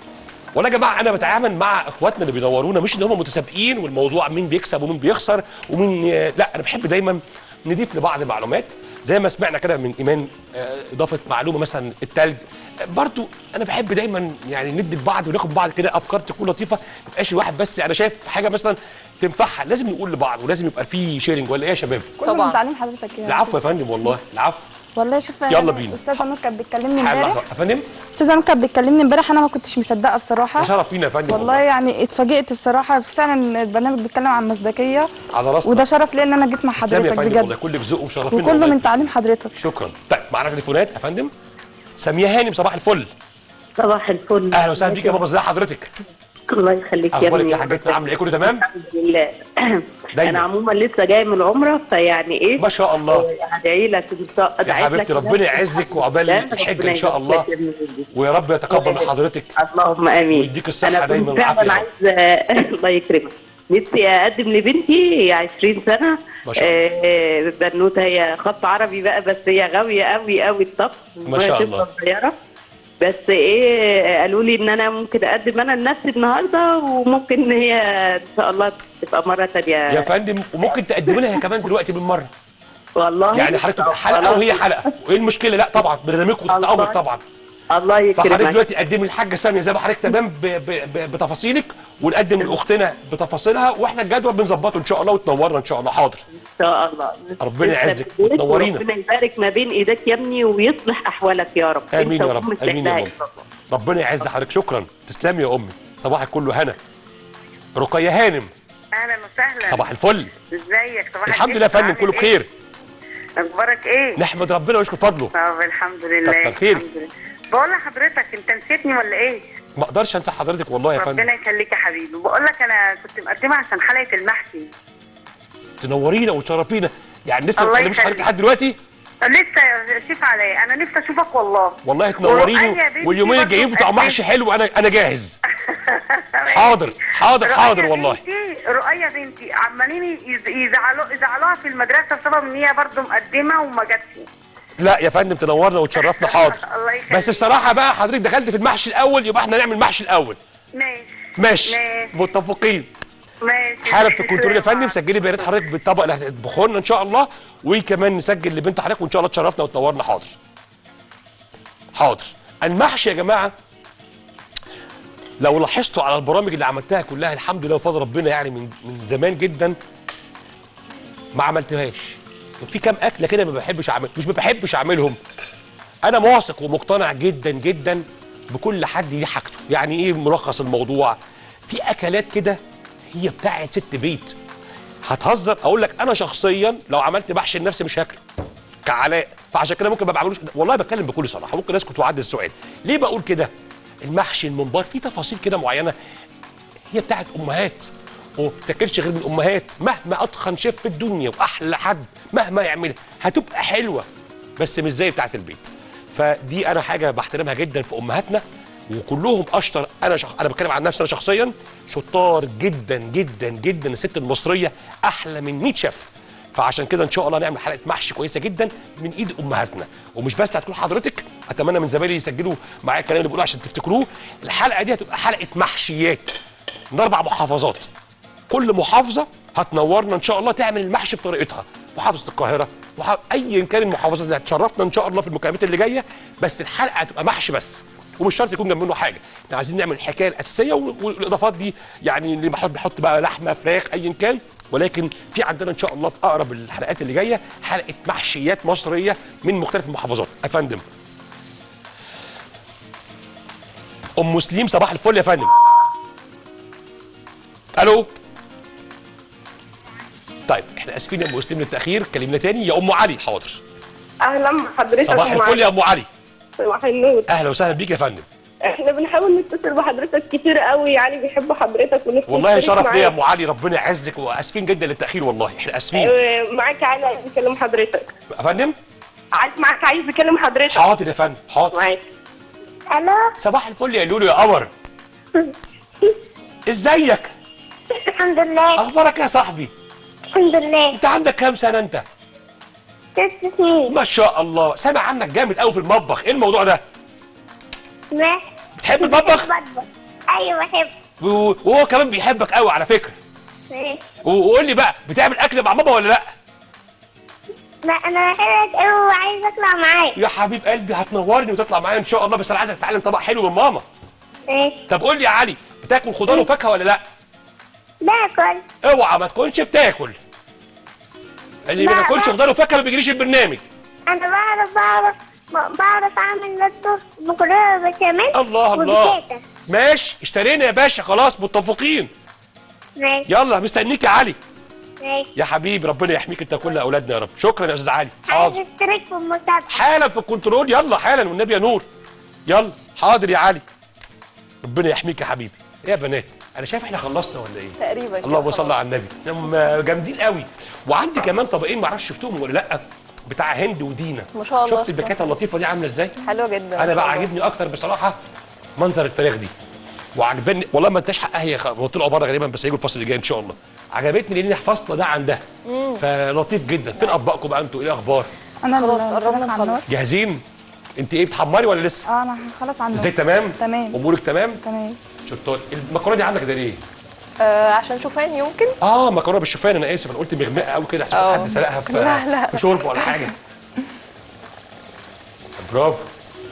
ولا يا جماعه انا بتعامل مع اخواتنا اللي بينورونا مش ان هم متسابقين والموضوع مين بيكسب ومين بيخسر ومين لا انا بحب دايما نضيف لبعض المعلومات زي ما سمعنا كده من ايمان آه، اضافه معلومه مثلا التلج آه، برضو انا بحب دايما يعني ندي لبعض وناخد بعض كده افكار تكون لطيفه ما يبقاش الواحد بس انا شايف حاجه مثلا تنفعها لازم نقول لبعض ولازم يبقى في شيرنج ولا ايه يا شباب كله طبعاً. من تعليم حضرتك يا العفو يا شيخ. فندم والله العفو والله شوف يلا بينا. استاذه نور كانت بتكلمني حاجه امبارح لحظه يا فندم استاذه نور كانت بتكلمني امبارح انا ما كنتش مصدقه ده بصراحه شرف فينا يا فندم والله يعني اتفاجئت بصراحه فعلا البرنامج بيتكلم عن مصداقيه على راسنا وده شرف لي ان انا جيت مع تسلمي يا حضرتك فندم والله بجد كل ذوق وشرفين وكله والله. من تعليم حضرتك شكرا طيب معانا تليفونات يا فندم سمية هانم صباح الفل صباح الفل اهلا وسهلا بيك يا بابا ازي حضرتك الله يخليك يا اخبارك ابني يا حاجتنا عامله ايه كله تمام الحمد لله دايما. انا عموما لسه جايه من العمره فيعني ايه ما شاء الله ادعي لك ان شاء يا أدعي لك حبيبتي إن ربنا أنت يعزك وعقبال ربنا الحجه ان شاء يبارك الله لك يا ابن الولد. ويا رب يتقبل من حضرتك اللهم امين ويديك الصحة انا دايما كنت فعلا والعافية. عايز الله يكرمك نفسي اقدم لبنتي هي 20 سنه ما شاء الله. آه، بنوته هي خط عربي بقى بس هي غاويه قوي قوي الطبخ ما شاء وهي الله. طفلة صغيره بس ايه قالوا لي ان انا ممكن اقدم انا لنفسي النهارده وممكن هي ان شاء الله تبقى مره ثانيه يا فندم وممكن تقدمي لها كمان دلوقتي بالمره والله يعني حضرتك تبقى حلقه وهي حلقه وايه المشكله لا طبعا برنامجكم تحت الله. امرك طبعا الله فحضرتك يكرمك دلوقتي قدمي الحاجه ساميه زي ما حضرتك تمام ب- ب- ب- بتفاصيلك ونقدم لاختنا بتفاصيلها واحنا الجدول بنظبطه ان شاء الله وتنورنا ان شاء الله حاضر ان شاء الله ربنا يعزك يسعدك وتنورينا. ربنا يبارك ما بين ايديك يا ابني ويصلح احوالك يا رب امين أنت يا رب وأمك امين يا تحتها ماما إن شاء الله. ربنا يعز حضرتك شكرا تسلمي يا امي صباحك كله هنا رقية هانم اهلا وسهلا صباح الفل ازيك صباح الحمد الخير. لله يا فندم عامل كله إيه؟ بخير اخبارك ايه نحمد ربنا ونشكر فضله طب الحمد لله كتر خيرك. الحمد لله. بقول لحضرتك انت نسيتني ولا ايه ما اقدرش انسى حضرتك والله يا فندم ربنا يخليك يا حبيبي بقول لك انا كنت مقدمه عشان حلقه المحشي تنورينا وتشرفينا يعني لسه ما الله اتكلمش حضرتك يخليك. لحد دلوقتي لسه يا شيف علاء انا نفسي اشوفك والله والله تنوريني ورقية بنتي واليومين برضو الجايين بتوع مقدمة. محشي حلو انا انا جاهز حاضر حاضر رؤية حاضر والله بنتي رؤية بنتي عمالين يز- يزعلوا يزعلوها في المدرسه بسبب ان هي برضه مقدمه وما جاتش لا يا فندم تنورنا وتشرفنا حاضر الله يخليك بس الصراحه بقى حضرتك دخلت في المحشي الاول يبقى احنا نعمل محشي الاول ماشي ماشي ماشي متفقين ماشي حالا في الكنترول يا فندم سجلي بيانات حضرتك بالطبق اللي هتطبخه لنا ان شاء الله وكمان نسجل لبنت حضرتك وان شاء الله تشرفنا وتنورنا حاضر حاضر المحشي يا جماعه لو لاحظتوا على البرامج اللي عملتها كلها الحمد لله بفضل ربنا يعني من من زمان جدا ما عملتهاش في كام اكله كده ما بحبش اعمل مش ما بحبش اعملهم انا واثق ومقتنع جدا جدا بكل حد ليه حاجته يعني ايه ملخص الموضوع في اكلات كده هي بتاعت ست بيت هتهزر اقول لك انا شخصيا لو عملت محشي لنفسي مش هاكله كعلاء فعشان كده ممكن ما بعملوش والله بتكلم بكل صراحه ممكن اسكت واعدي السؤال ليه بقول كده المحشي الممبار فيه تفاصيل كده معينه هي بتاعت امهات وما بتاكلش غير من امهات مهما اتخن شيف في الدنيا واحلى حد مهما يعملها هتبقى حلوه بس مش زي بتاعت البيت فدي انا حاجه بحترمها جدا في امهاتنا وكلهم اشطر انا شخ... انا بتكلم عن نفسي انا شخصيا شطار جدا جدا جدا الست المصريه احلى من 100 شيف فعشان كده ان شاء الله نعمل حلقه محشي كويسه جدا من ايد امهاتنا ومش بس هتكون حضرتك اتمنى من زمايلي يسجلوا معايا الكلام اللي بقوله عشان تفتكروه الحلقه دي هتبقى حلقه محشيات من اربع محافظات كل محافظه هتنورنا ان شاء الله تعمل المحشي بطريقتها محافظه القاهره وح... ايا كان المحافظات اللي هتشرفنا ان شاء الله في المكالمات اللي جايه بس الحلقه هتبقى محشي بس ومش شرط يكون جنب منه حاجه احنا عايزين نعمل الحكايه الاساسيه وال- والاضافات دي يعني اللي بحط بحط بقى لحمه فراخ ايا كان ولكن في عندنا ان شاء الله في اقرب الحلقات اللي جايه حلقه محشيات مصريه من مختلف المحافظات يا فندم ام مسلم صباح الفل يا فندم الو طيب احنا اسفين يا ام مسلم للتاخير كلمنا تاني يا ام علي حاضر اهلا بحضرتك صباح أم الفل يا علي. ام علي صباح النور اهلا وسهلا بيك يا فندم احنا بنحاول نتصل بحضرتك كتير قوي يعني بيحبوا حضرتك ونفسي والله نشترك شرف ليا يا معاك. ام علي ربنا يعزك واسفين جدا للتاخير والله احنا اسفين آه، معاك علي عايز يكلم حضرتك يا فندم عايز معاك عايز يكلم حضرتك حاضر يا فندم حاضر معاك الو صباح الفل يا لولو يا قمر ازيك الحمد لله اخبارك يا صاحبي الحمد لله انت عندك كام سنه انت ست سنين ما شاء الله سامع عنك جامد قوي في المطبخ ايه الموضوع ده ما بتحب المطبخ بطبخ ايوه بحب و- وهو كمان بيحبك قوي على فكره ماشي. و- وقول لي بقى بتعمل اكل مع بابا ولا لا لا انا بحبك قوي وعايزه اطلع معاك يا حبيب قلبي هتنورني وتطلع معايا ان شاء الله بس انا عايزك تتعلم طبق حلو من ماما ماشي طب قول لي يا علي بتاكل خضار وفاكهه ولا لا باكل اوعى ما تكونش بتاكل اللي ما لا، بياكلش لا. خضار وفاكهه ما بيجريش البرنامج انا بعرف بعرف بعرف اعمل لطف مكرونه بشاميل الله الله وبيتاتا. ماشي اشترينا يا باشا خلاص متفقين ماشي يلا مستنيك يا علي ماشي يا حبيبي ربنا يحميك انت كل اولادنا يا رب شكرا يا استاذ علي عايز حاضر اشترك في المسابقه حالا في الكنترول يلا حالا والنبي يا نور يلا حاضر يا علي ربنا يحميك يا حبيبي إيه يا بنات انا شايف احنا خلصنا ولا ايه تقريبا كده اللهم صل خلاص. على النبي هم جامدين قوي وعندي كمان طبقين ما اعرفش شفتهم ولا لا بتاع هند ودينا ما شاء الله. شفت الباكيته اللطيفه دي عامله ازاي حلوه جدا ما انا شاء بقى الله. عاجبني اكتر بصراحه منظر الفراخ دي وعجبني والله ما اداش حقها هي خ- هو طلعوا بره غالبا بس هيجوا الفصل اللي جاي ان شاء الله عجبتني لان فاصله ده عن ده مم. فلطيف جدا فين اطباقكم بقى انتوا ايه الاخبار انا خلاص، ال- قربنا الفراخ على النار. جاهزين انت ايه بتحمري ولا لسه اه انا خلاص على النار ازاي تمام تمام امورك تمام تمام شطار المكرونه دي عندك ده ليه آه عشان شوفان يمكن اه مكرونه بالشوفان انا اسف انا قلت مغمقه قوي كده احسن آه. حد سلقها في لا، لا. في شوربه ولا حاجه برافو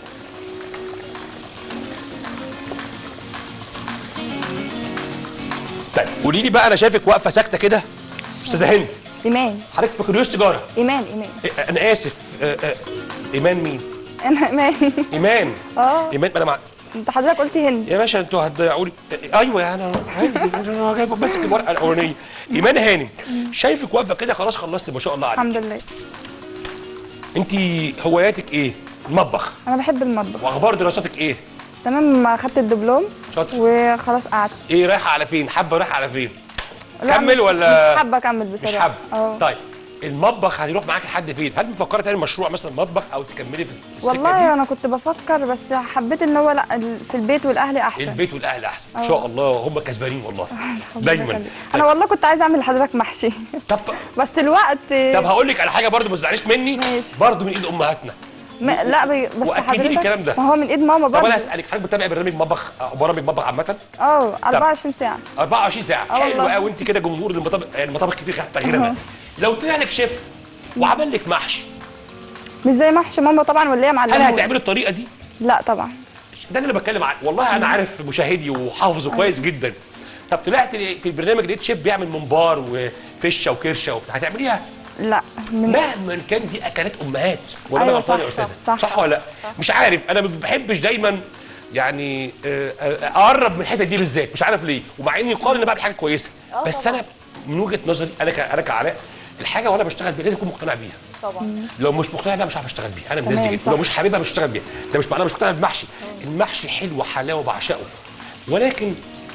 طيب قولي لي بقى انا شايفك واقفه ساكته كده استاذه هند ايمان حضرتك في كريوس تجاره ايمان ايمان إيه، انا اسف آه، آه، ايمان مين انا ايمان ايمان اه ايمان انا مع انت حضرتك قلت هند يا باشا انتوا هتضيعوا لي ايوه يعني انا هند انا جايب ماسك الورقه الاولانيه ايمان هانم شايفك واقفه كده خلاص خلصت ما شاء الله عليك الحمد لله انت هواياتك ايه المطبخ انا بحب المطبخ واخبار دراستك ايه تمام اخدت الدبلوم شاطر وخلاص قعدت ايه رايحه على فين حابه رايحه على فين لا، كمل مش- ولا مش حابه اكمل بصراحه مش حابه اه طيب المطبخ هيروح معاك لحد فين هل مفكره تعملي مشروع مثلا مطبخ او تكملي في السكه والله دي انا كنت بفكر بس حبيت ان هو لا ال- في البيت والاهل احسن البيت والاهل احسن ان أه. شاء الله هم كسبانين والله دايما انا والله كنت عايزه اعمل لحضرتك محشي طب بس الوقت طب هقول لك على حاجه برضه ما تزعليش مني برضه من ايد امهاتنا م... لا بي... بس وأكدي لي حضرتك الكلام ده. ما هو من ايد ماما طب انا برضه اسالك حضرتك بتتابعي برنامج مطبخ أو برامج مطبخ عامه اه 24 ساعه 24 ساعه آه حلو والله. قوي انت كده جمهور المطابخ يعني المطابخ كتير خدت تغيير أها. أنا. لو طلع لك شيف وعمل لك محشي مش زي محشي ماما طبعا واللي هي هل معلمه هتعملي الطريقه دي؟ لا طبعا ده اللي انا بتكلم عنه والله انا عارف مشاهدي وحافظه كويس جدا طب طلعت في البرنامج لقيت شيف بيعمل ممبار وفشه وكرشه وبتاع هتعمليها لا من مهما كان دي اكلات امهات ولا انا أيوة غلطان صح، يا استاذه صح، صح ولا لا مش عارف انا ما بحبش دايما يعني آه، آه، اقرب من الحته دي بالذات مش عارف ليه ومع اني يقال ان أنا بعمل حاجه كويسه آه بس طبعاً. انا من وجهه نظري انا ك- انا كعلاء الحاجه وانا بشتغل بيها لازم اكون مقتنع بيها طبعا لو مش مقتنع بيها مش عارف اشتغل بيها انا من الناس تمام، دي صح. لو مش حاببها مش هشتغل بيها ده مش معناه مش مقتنع بالمحشي المحشي حلو حلاوه بعشقه ولكن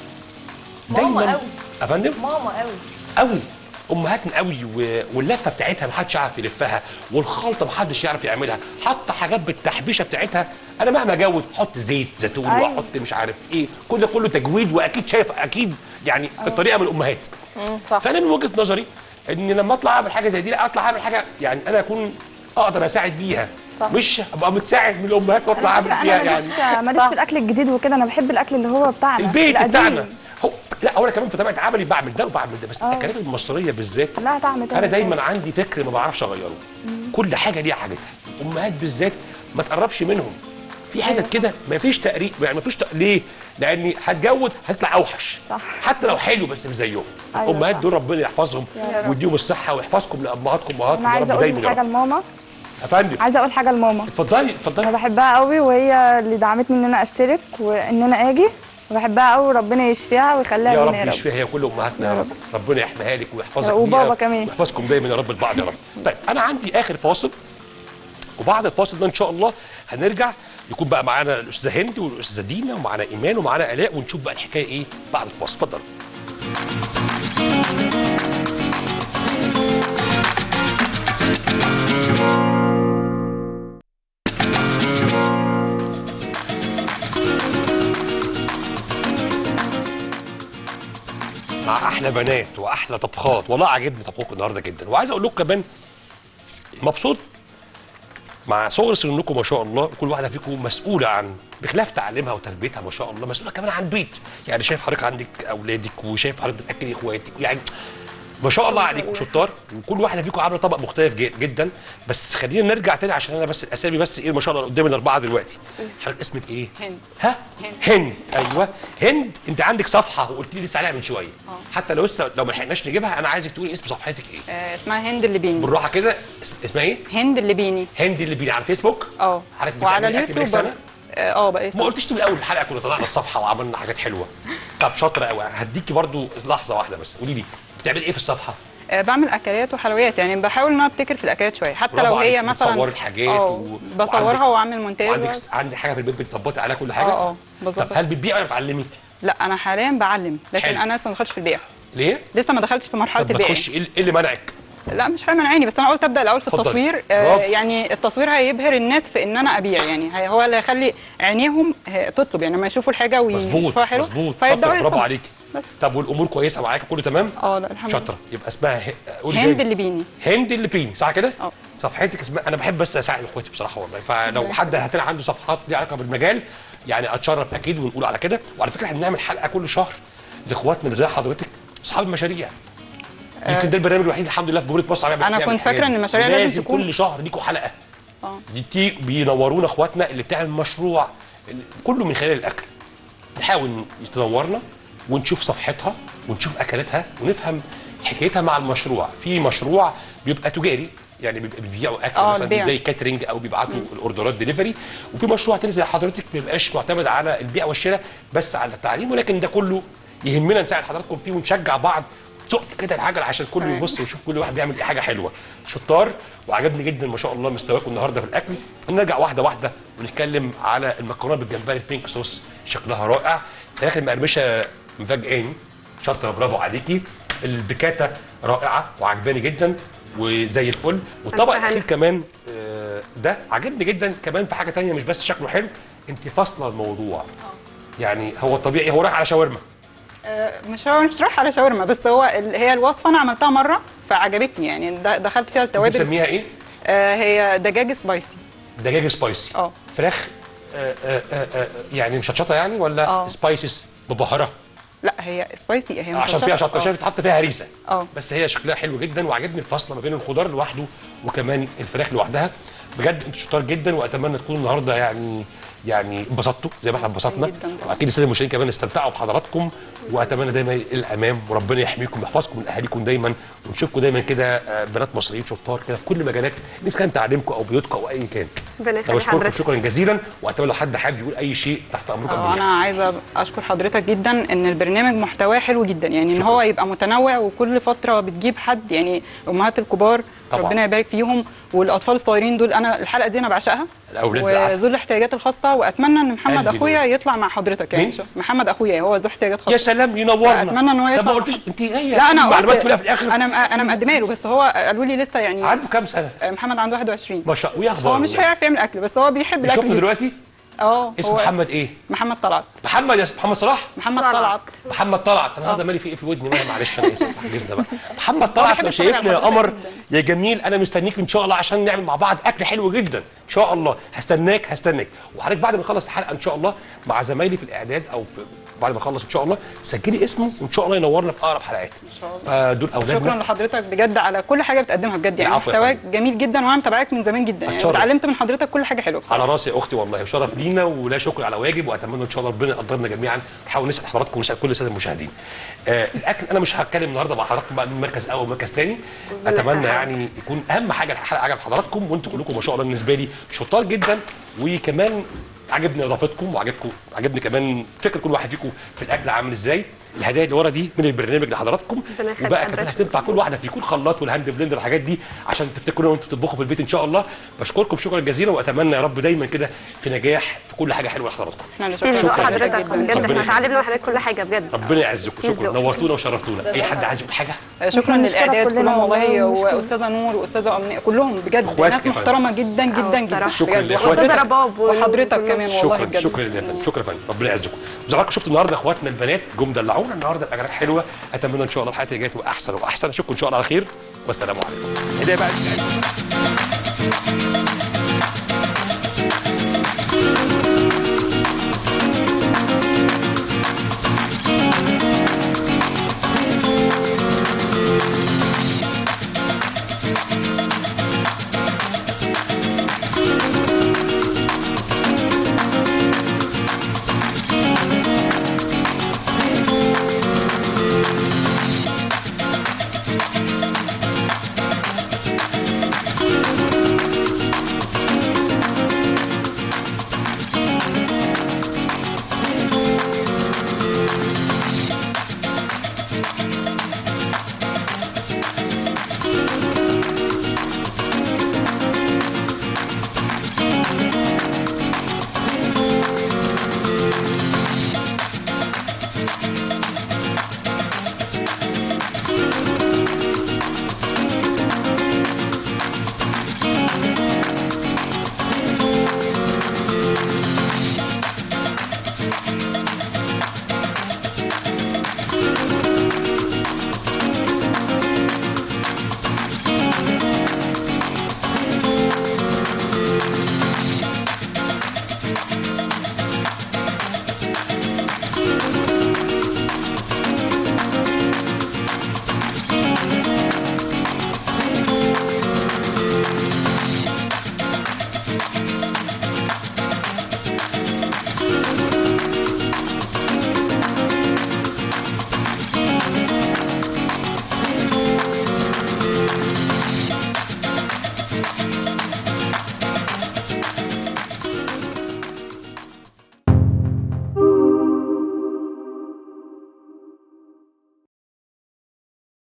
ماما دايما قوي يا فندم ماما قوي قوي امهاتنا قوي و- واللفه بتاعتها محدش يعرف يلفها والخلطه محدش يعرف يعملها حاطه حاجات بالتحبيشه بتاعتها انا مهما جود حط زيت زيتون أيوة. واحط مش عارف ايه كل ده كله تجويد واكيد شايف اكيد يعني الطريقه من الامهات صح فانا من وجهه نظري ان لما اطلع اعمل حاجه زي دي لا اطلع اعمل حاجه يعني انا اكون اقدر اساعد بيها صح. مش ابقى متساعد من الامهات واطلع اعمل انا فيها ماليش يعني ماليش في الاكل الجديد وكده انا بحب الاكل اللي هو بتاعنا البيت القديم. بتاعنا هو لا هو انا كمان في طبيعه عملي بعمل ده وبعمل ده بس آه. الاكلات المصريه بالذات لا طعم تاني انا دايما عندي فكر ما بعرفش اغيره كل حاجه ليها حاجتها امهات بالذات ما تقربش منهم في حتت كده ما فيش تقريب يعني ما فيش تق... ليه لاني هتجود هتطلع اوحش صح. حتى لو حلو بس مش زيهم أيوة الامهات صح. دول ربنا يحفظهم يا رب. ويديهم الصحه ويحفظكم لامهاتكم وامهاتكم انا يا عايزه رب اقول دايما يا حاجه رب لماما يا فندم عايزه اقول حاجه لماما اتفضلي اتفضلي انا بحبها قوي وهي اللي دعمتني ان انا اشترك وان انا اجي وبحبها قوي ربنا يشفيها ويخليها يا لنا رب يشفيها هي كل امهاتنا يا رب ربنا يحميها لك ويحفظك وبابا ليها كمان. ويحفظكم دايما يا رب البعض يا رب طيب انا عندي اخر فاصل وبعد الفاصل ده ان شاء الله هنرجع يكون بقى معانا الاستاذه هند والاستاذه دينا ومعانا ايمان ومعانا الاء ونشوف بقى الحكايه ايه بعد الفاصل اتفضل مع احلى بنات واحلى طبخات والله عاجبني طبخكم النهارده جدا وعايز اقول لكم كمان مبسوط مع صغر سنكم ما شاء الله كل واحده فيكم مسؤوله عن بخلاف تعليمها وتربيتها ما شاء الله مسؤوله كمان عن بيت يعني شايف حضرتك عندك اولادك وشايف حضرتك بتاكلي اخواتك يعني ما شاء الله عليكم شطار وكل واحده فيكم عامله طبق مختلف جي- جدا بس خلينا نرجع تاني عشان انا بس الاسامي بس ايه ما شاء الله قدام الاربعه دلوقتي حضرتك اسمك ايه؟ هند ها؟ هند ايوه هند انت عندك صفحه وقلت لي لسه عليها من شويه حتى لو لسه لو ما لحقناش نجيبها انا عايزك تقولي اسم صفحتك ايه؟ آه، اسمها هند الليبيني بالراحه كده اس- اسمها ايه؟ هند الليبيني هند اللي بينا على الفيسبوك اه حضرتك وعلى بتعملي أكل اليوتيوب بقالك برضه. اه آه، بقى ما قلتش من اول الحلقه كنا طلعنا الصفحه وعملنا حاجات حلوه طب شاطره قوي هديكي برضو لحظه واحده بس قولي لي بتعملي ايه في الصفحه؟ آه، بعمل اكلات وحلويات يعني بحاول ان انا ابتكر في الاكلات شويه حتى برافو لو هي عليك. مثلا بتصوري الحاجات اه و- بصورها وعندك- واعمل مونتاج وعندك عندك حاجه في البيت بتظبطي عليها كل حاجه؟ اه اه بظبط طب هل بتبيعي ولا بتعلمي؟ لا انا حاليا بعلم لكن حلو. انا لسه ما دخلتش في البيع ليه؟ لسه ما دخلتش في مرحله طب ما البيع تخش ايه اللي منعك؟ لا مش حاجه منعاني بس انا قلت ابدا الاول في اتفضلي. التصوير آه برافو. يعني التصوير هيبهر الناس في ان انا ابيع يعني هي- هو اللي هيخلي عينيهم آه، تطلب يعني لما يشوفوا الحاجه مظبوط ويشوفوها حلو مظبوط فيبداوا شاطرة، برافو يطلبوا. عليكي بس. طب والامور كويسه معاك كله تمام؟ اه لا الحمد لله شاطره يبقى اسمها ه... قولي هند تاني. الليبيني هند اللي بيني صح كده؟ اه صفحتك اسمها انا بحب بس اساعد اخواتي بصراحه والله فلو حد هتلاقي عنده صفحات ليها علاقه بالمجال يعني اتشرف اكيد ونقول على كده وعلى فكره احنا بنعمل حلقه كل شهر لاخواتنا اللي زي حضرتك اصحاب المشاريع يمكن ده البرنامج الوحيد الحمد لله في جمهوريه مصر العربيه أنا بيعمل كنت فاكرة الحاجات إن دي. المشاريع لازم لازم تكون- كل شهر ليكوا حلقه اه دي بينورونا اخواتنا اللي بتعمل مشروع كله من خلال الاكل نحاول تنورنا ونشوف صفحتها ونشوف اكلاتها ونفهم حكايتها مع المشروع في مشروع بيبقى تجاري يعني بيبقى بيبيعوا اكل آه، مثلا البيع. زي كاترينج او بيبعتوا الاوردرات ديليفري وفي مشروع تاني زي حضرتك ما بيبقاش معتمد على البيع والشراء بس على التعليم ولكن ده كله يهمنا نساعد حضراتكم فيه ونشجع بعض زق كده العجل عشان كله يبص ويشوف كل واحد بيعمل ايه حاجه حلوه شطار وعجبني جدا ما شاء الله مستواكم النهارده في الاكل نرجع واحده واحده ونتكلم على المكرونه بالجمبري البينك صوص شكلها رائع فراخ المقرمشه مفاجئاني شاطره برافو عليكي البكاتا رائعه وعجباني جدا وزي الفل والطبق ألف هنا. الاخير كمان آه، ده عجبني جدا كمان في حاجه تانية مش بس شكله حلو انت فاصله الموضوع يعني هو الطبيعي هو رايح على شاورما آه، مش هو مش رايح على شاورما بس هو ال- هي الوصفه انا عملتها مره فعجبتني يعني د- دخلت فيها التوابل بنسميها ايه؟ آه، هي دجاج سبايسي دجاج سبايسي اه فراخ آه، آه، آه، آه، يعني مشطشطه يعني ولا آه. سبايسز ببهره لا هي سبايسي هي عشان فيها شطه آه. عشان تحط فيها هريسه اه بس هي شكلها حلو جدا وعجبني الفصل ما بين الخضار لوحده وكمان الفراخ لوحدها بجد انتوا شطار جدا واتمنى تكونوا النهارده يعني يعني انبسطتوا زي ما احنا انبسطنا جداً طبعاً. واكيد الساده المشاهدين كمان استمتعوا بحضراتكم واتمنى دايما الامام وربنا يحميكم ويحفظكم من اهاليكم دايما ونشوفكم دايما كده آه، بنات مصريين شطار كده في كل مجالات اذا كان تعليمكم او بيوتكم او ايا كان ربنا انا يخلي بشكركم حضرتك شكرا جزيلا واتمنى لو حد حابب يقول اي شيء تحت امركم اه بالله. انا عايزه اشكر حضرتك جدا ان البرنامج محتواه حلو جدا يعني ان شكراً. هو يبقى متنوع وكل فتره بتجيب حد يعني الامهات الكبار طبعاً. ربنا يبارك فيهم والاطفال الصغيرين دول انا الحلقه دي انا بعشقها الأولاد بالعسل. وذو الاحتياجات الخاصه واتمنى ان محمد قلبي اخويا دول. يطلع مع حضرتك يعني مين؟ إن شاء- محمد اخويا هو ذو احتياجات خاصه يا سلام ينورنا أتمنى إن هو طب يطلع ما قلتش انت ايه لا انا معلومات قلت تقولها في الاخر انا انا مقدمه له بس هو قالوا لي لسه يعني عنده كام سنه؟ محمد عنده 21 ما شاء الله ويا اخباره هو مش هيعرف يعمل اكل بس هو بيحب الاكل بيشوفنا جداً. دلوقتي اه اسمه هو محمد ايه؟ محمد طلعت محمد يا محمد صلاح محمد طلعت. طلعت محمد طلعت انا النهارده مالي في ايه في ودني بقى معلش انا اسف حجزنا بقى محمد طلعت بيحب لو يتفرج على شايفنا يا حضرتك قمر جداً. يا جميل انا مستنيك ان شاء الله عشان نعمل مع بعض اكل حلو جدا ان شاء الله هستناك هستناك وحضرتك بعد ما نخلص الحلقه ان شاء الله مع زمايلي في الاعداد او في بعد ما اخلص ان شاء الله سجلي اسمه وان شاء الله ينورنا في اقرب حلقات ان شاء الله. فدول شكرا اولادنا لحضرتك بجد على كل حاجه بتقدمها بجد يعني العفو يا محتواك جميل جدا وانا متابعاك من زمان جدا يعني أتشرف. اتعلمت من حضرتك كل حاجه حلوه بصراحه على راسي يا اختي والله وشرف لينا ولا شكر على واجب واتمنى ان شاء الله ربنا يقدرنا جميعا نحاول نسعد حضراتكم ونسعد كل الساده المشاهدين. آه الاكل انا مش هتكلم النهارده مع حضراتكم بقى من مركز اول ومركز ثاني اتمنى يعني يكون اهم حاجه الحلقه عجب حضراتكم وانتم كلكم ما شاء الله بالنسبه لي شطار جدا وكمان عجبني اضافتكم وعجبكم عجبني كمان فكر كل واحد فيكم في الاكل عامل ازاي الهدايا اللي ورا دي من البرنامج لحضراتكم ربنا يخليك وبقى يا كمان باشا. هتنفع كل واحده فيكم الخلاط والهاند بلندر والحاجات دي عشان تفتكروا وانتم بتطبخوا في البيت ان شاء الله بشكركم شكرا جزيلا واتمنى يا رب دايما كده في نجاح في كل حاجه حلوه لحضراتكم احنا اللي سيب شكرا ذوق لحضرتك حضرتك جدا بجد ربنا احنا يخليك. اتعلمنا من حضرتك كل حاجه بجد ربنا يعزكم سيب شكرا ذوق. نورتونا وشرفتونا اي حد عايز يقول حاجه شكرا إحنا بنشكرك للاعداد كلنا كلهم والله والله، بنشكرك. واستاذه نور واستاذه امنيه كلهم بجد إخواتك ناس يا فندم. محترمه جدا جدا جدا بصراحة. شكرا بجد. لإخواتك. أستاذة رباب ونور وحضرتك كلهم. كمان والله شكرا بجد شكرا يا فندم شكرا يا فندم ربنا يعزكم زي ما حضراتكم شفتوا النهارده اخواتنا البنات جم دلعونا النهارده باكلات حلوه اتمنى ان شاء الله الحلقه اللي جايه تبقى احسن واحسن اشوفكم ان شاء الله على خير والسلام عليكم هدايا بقى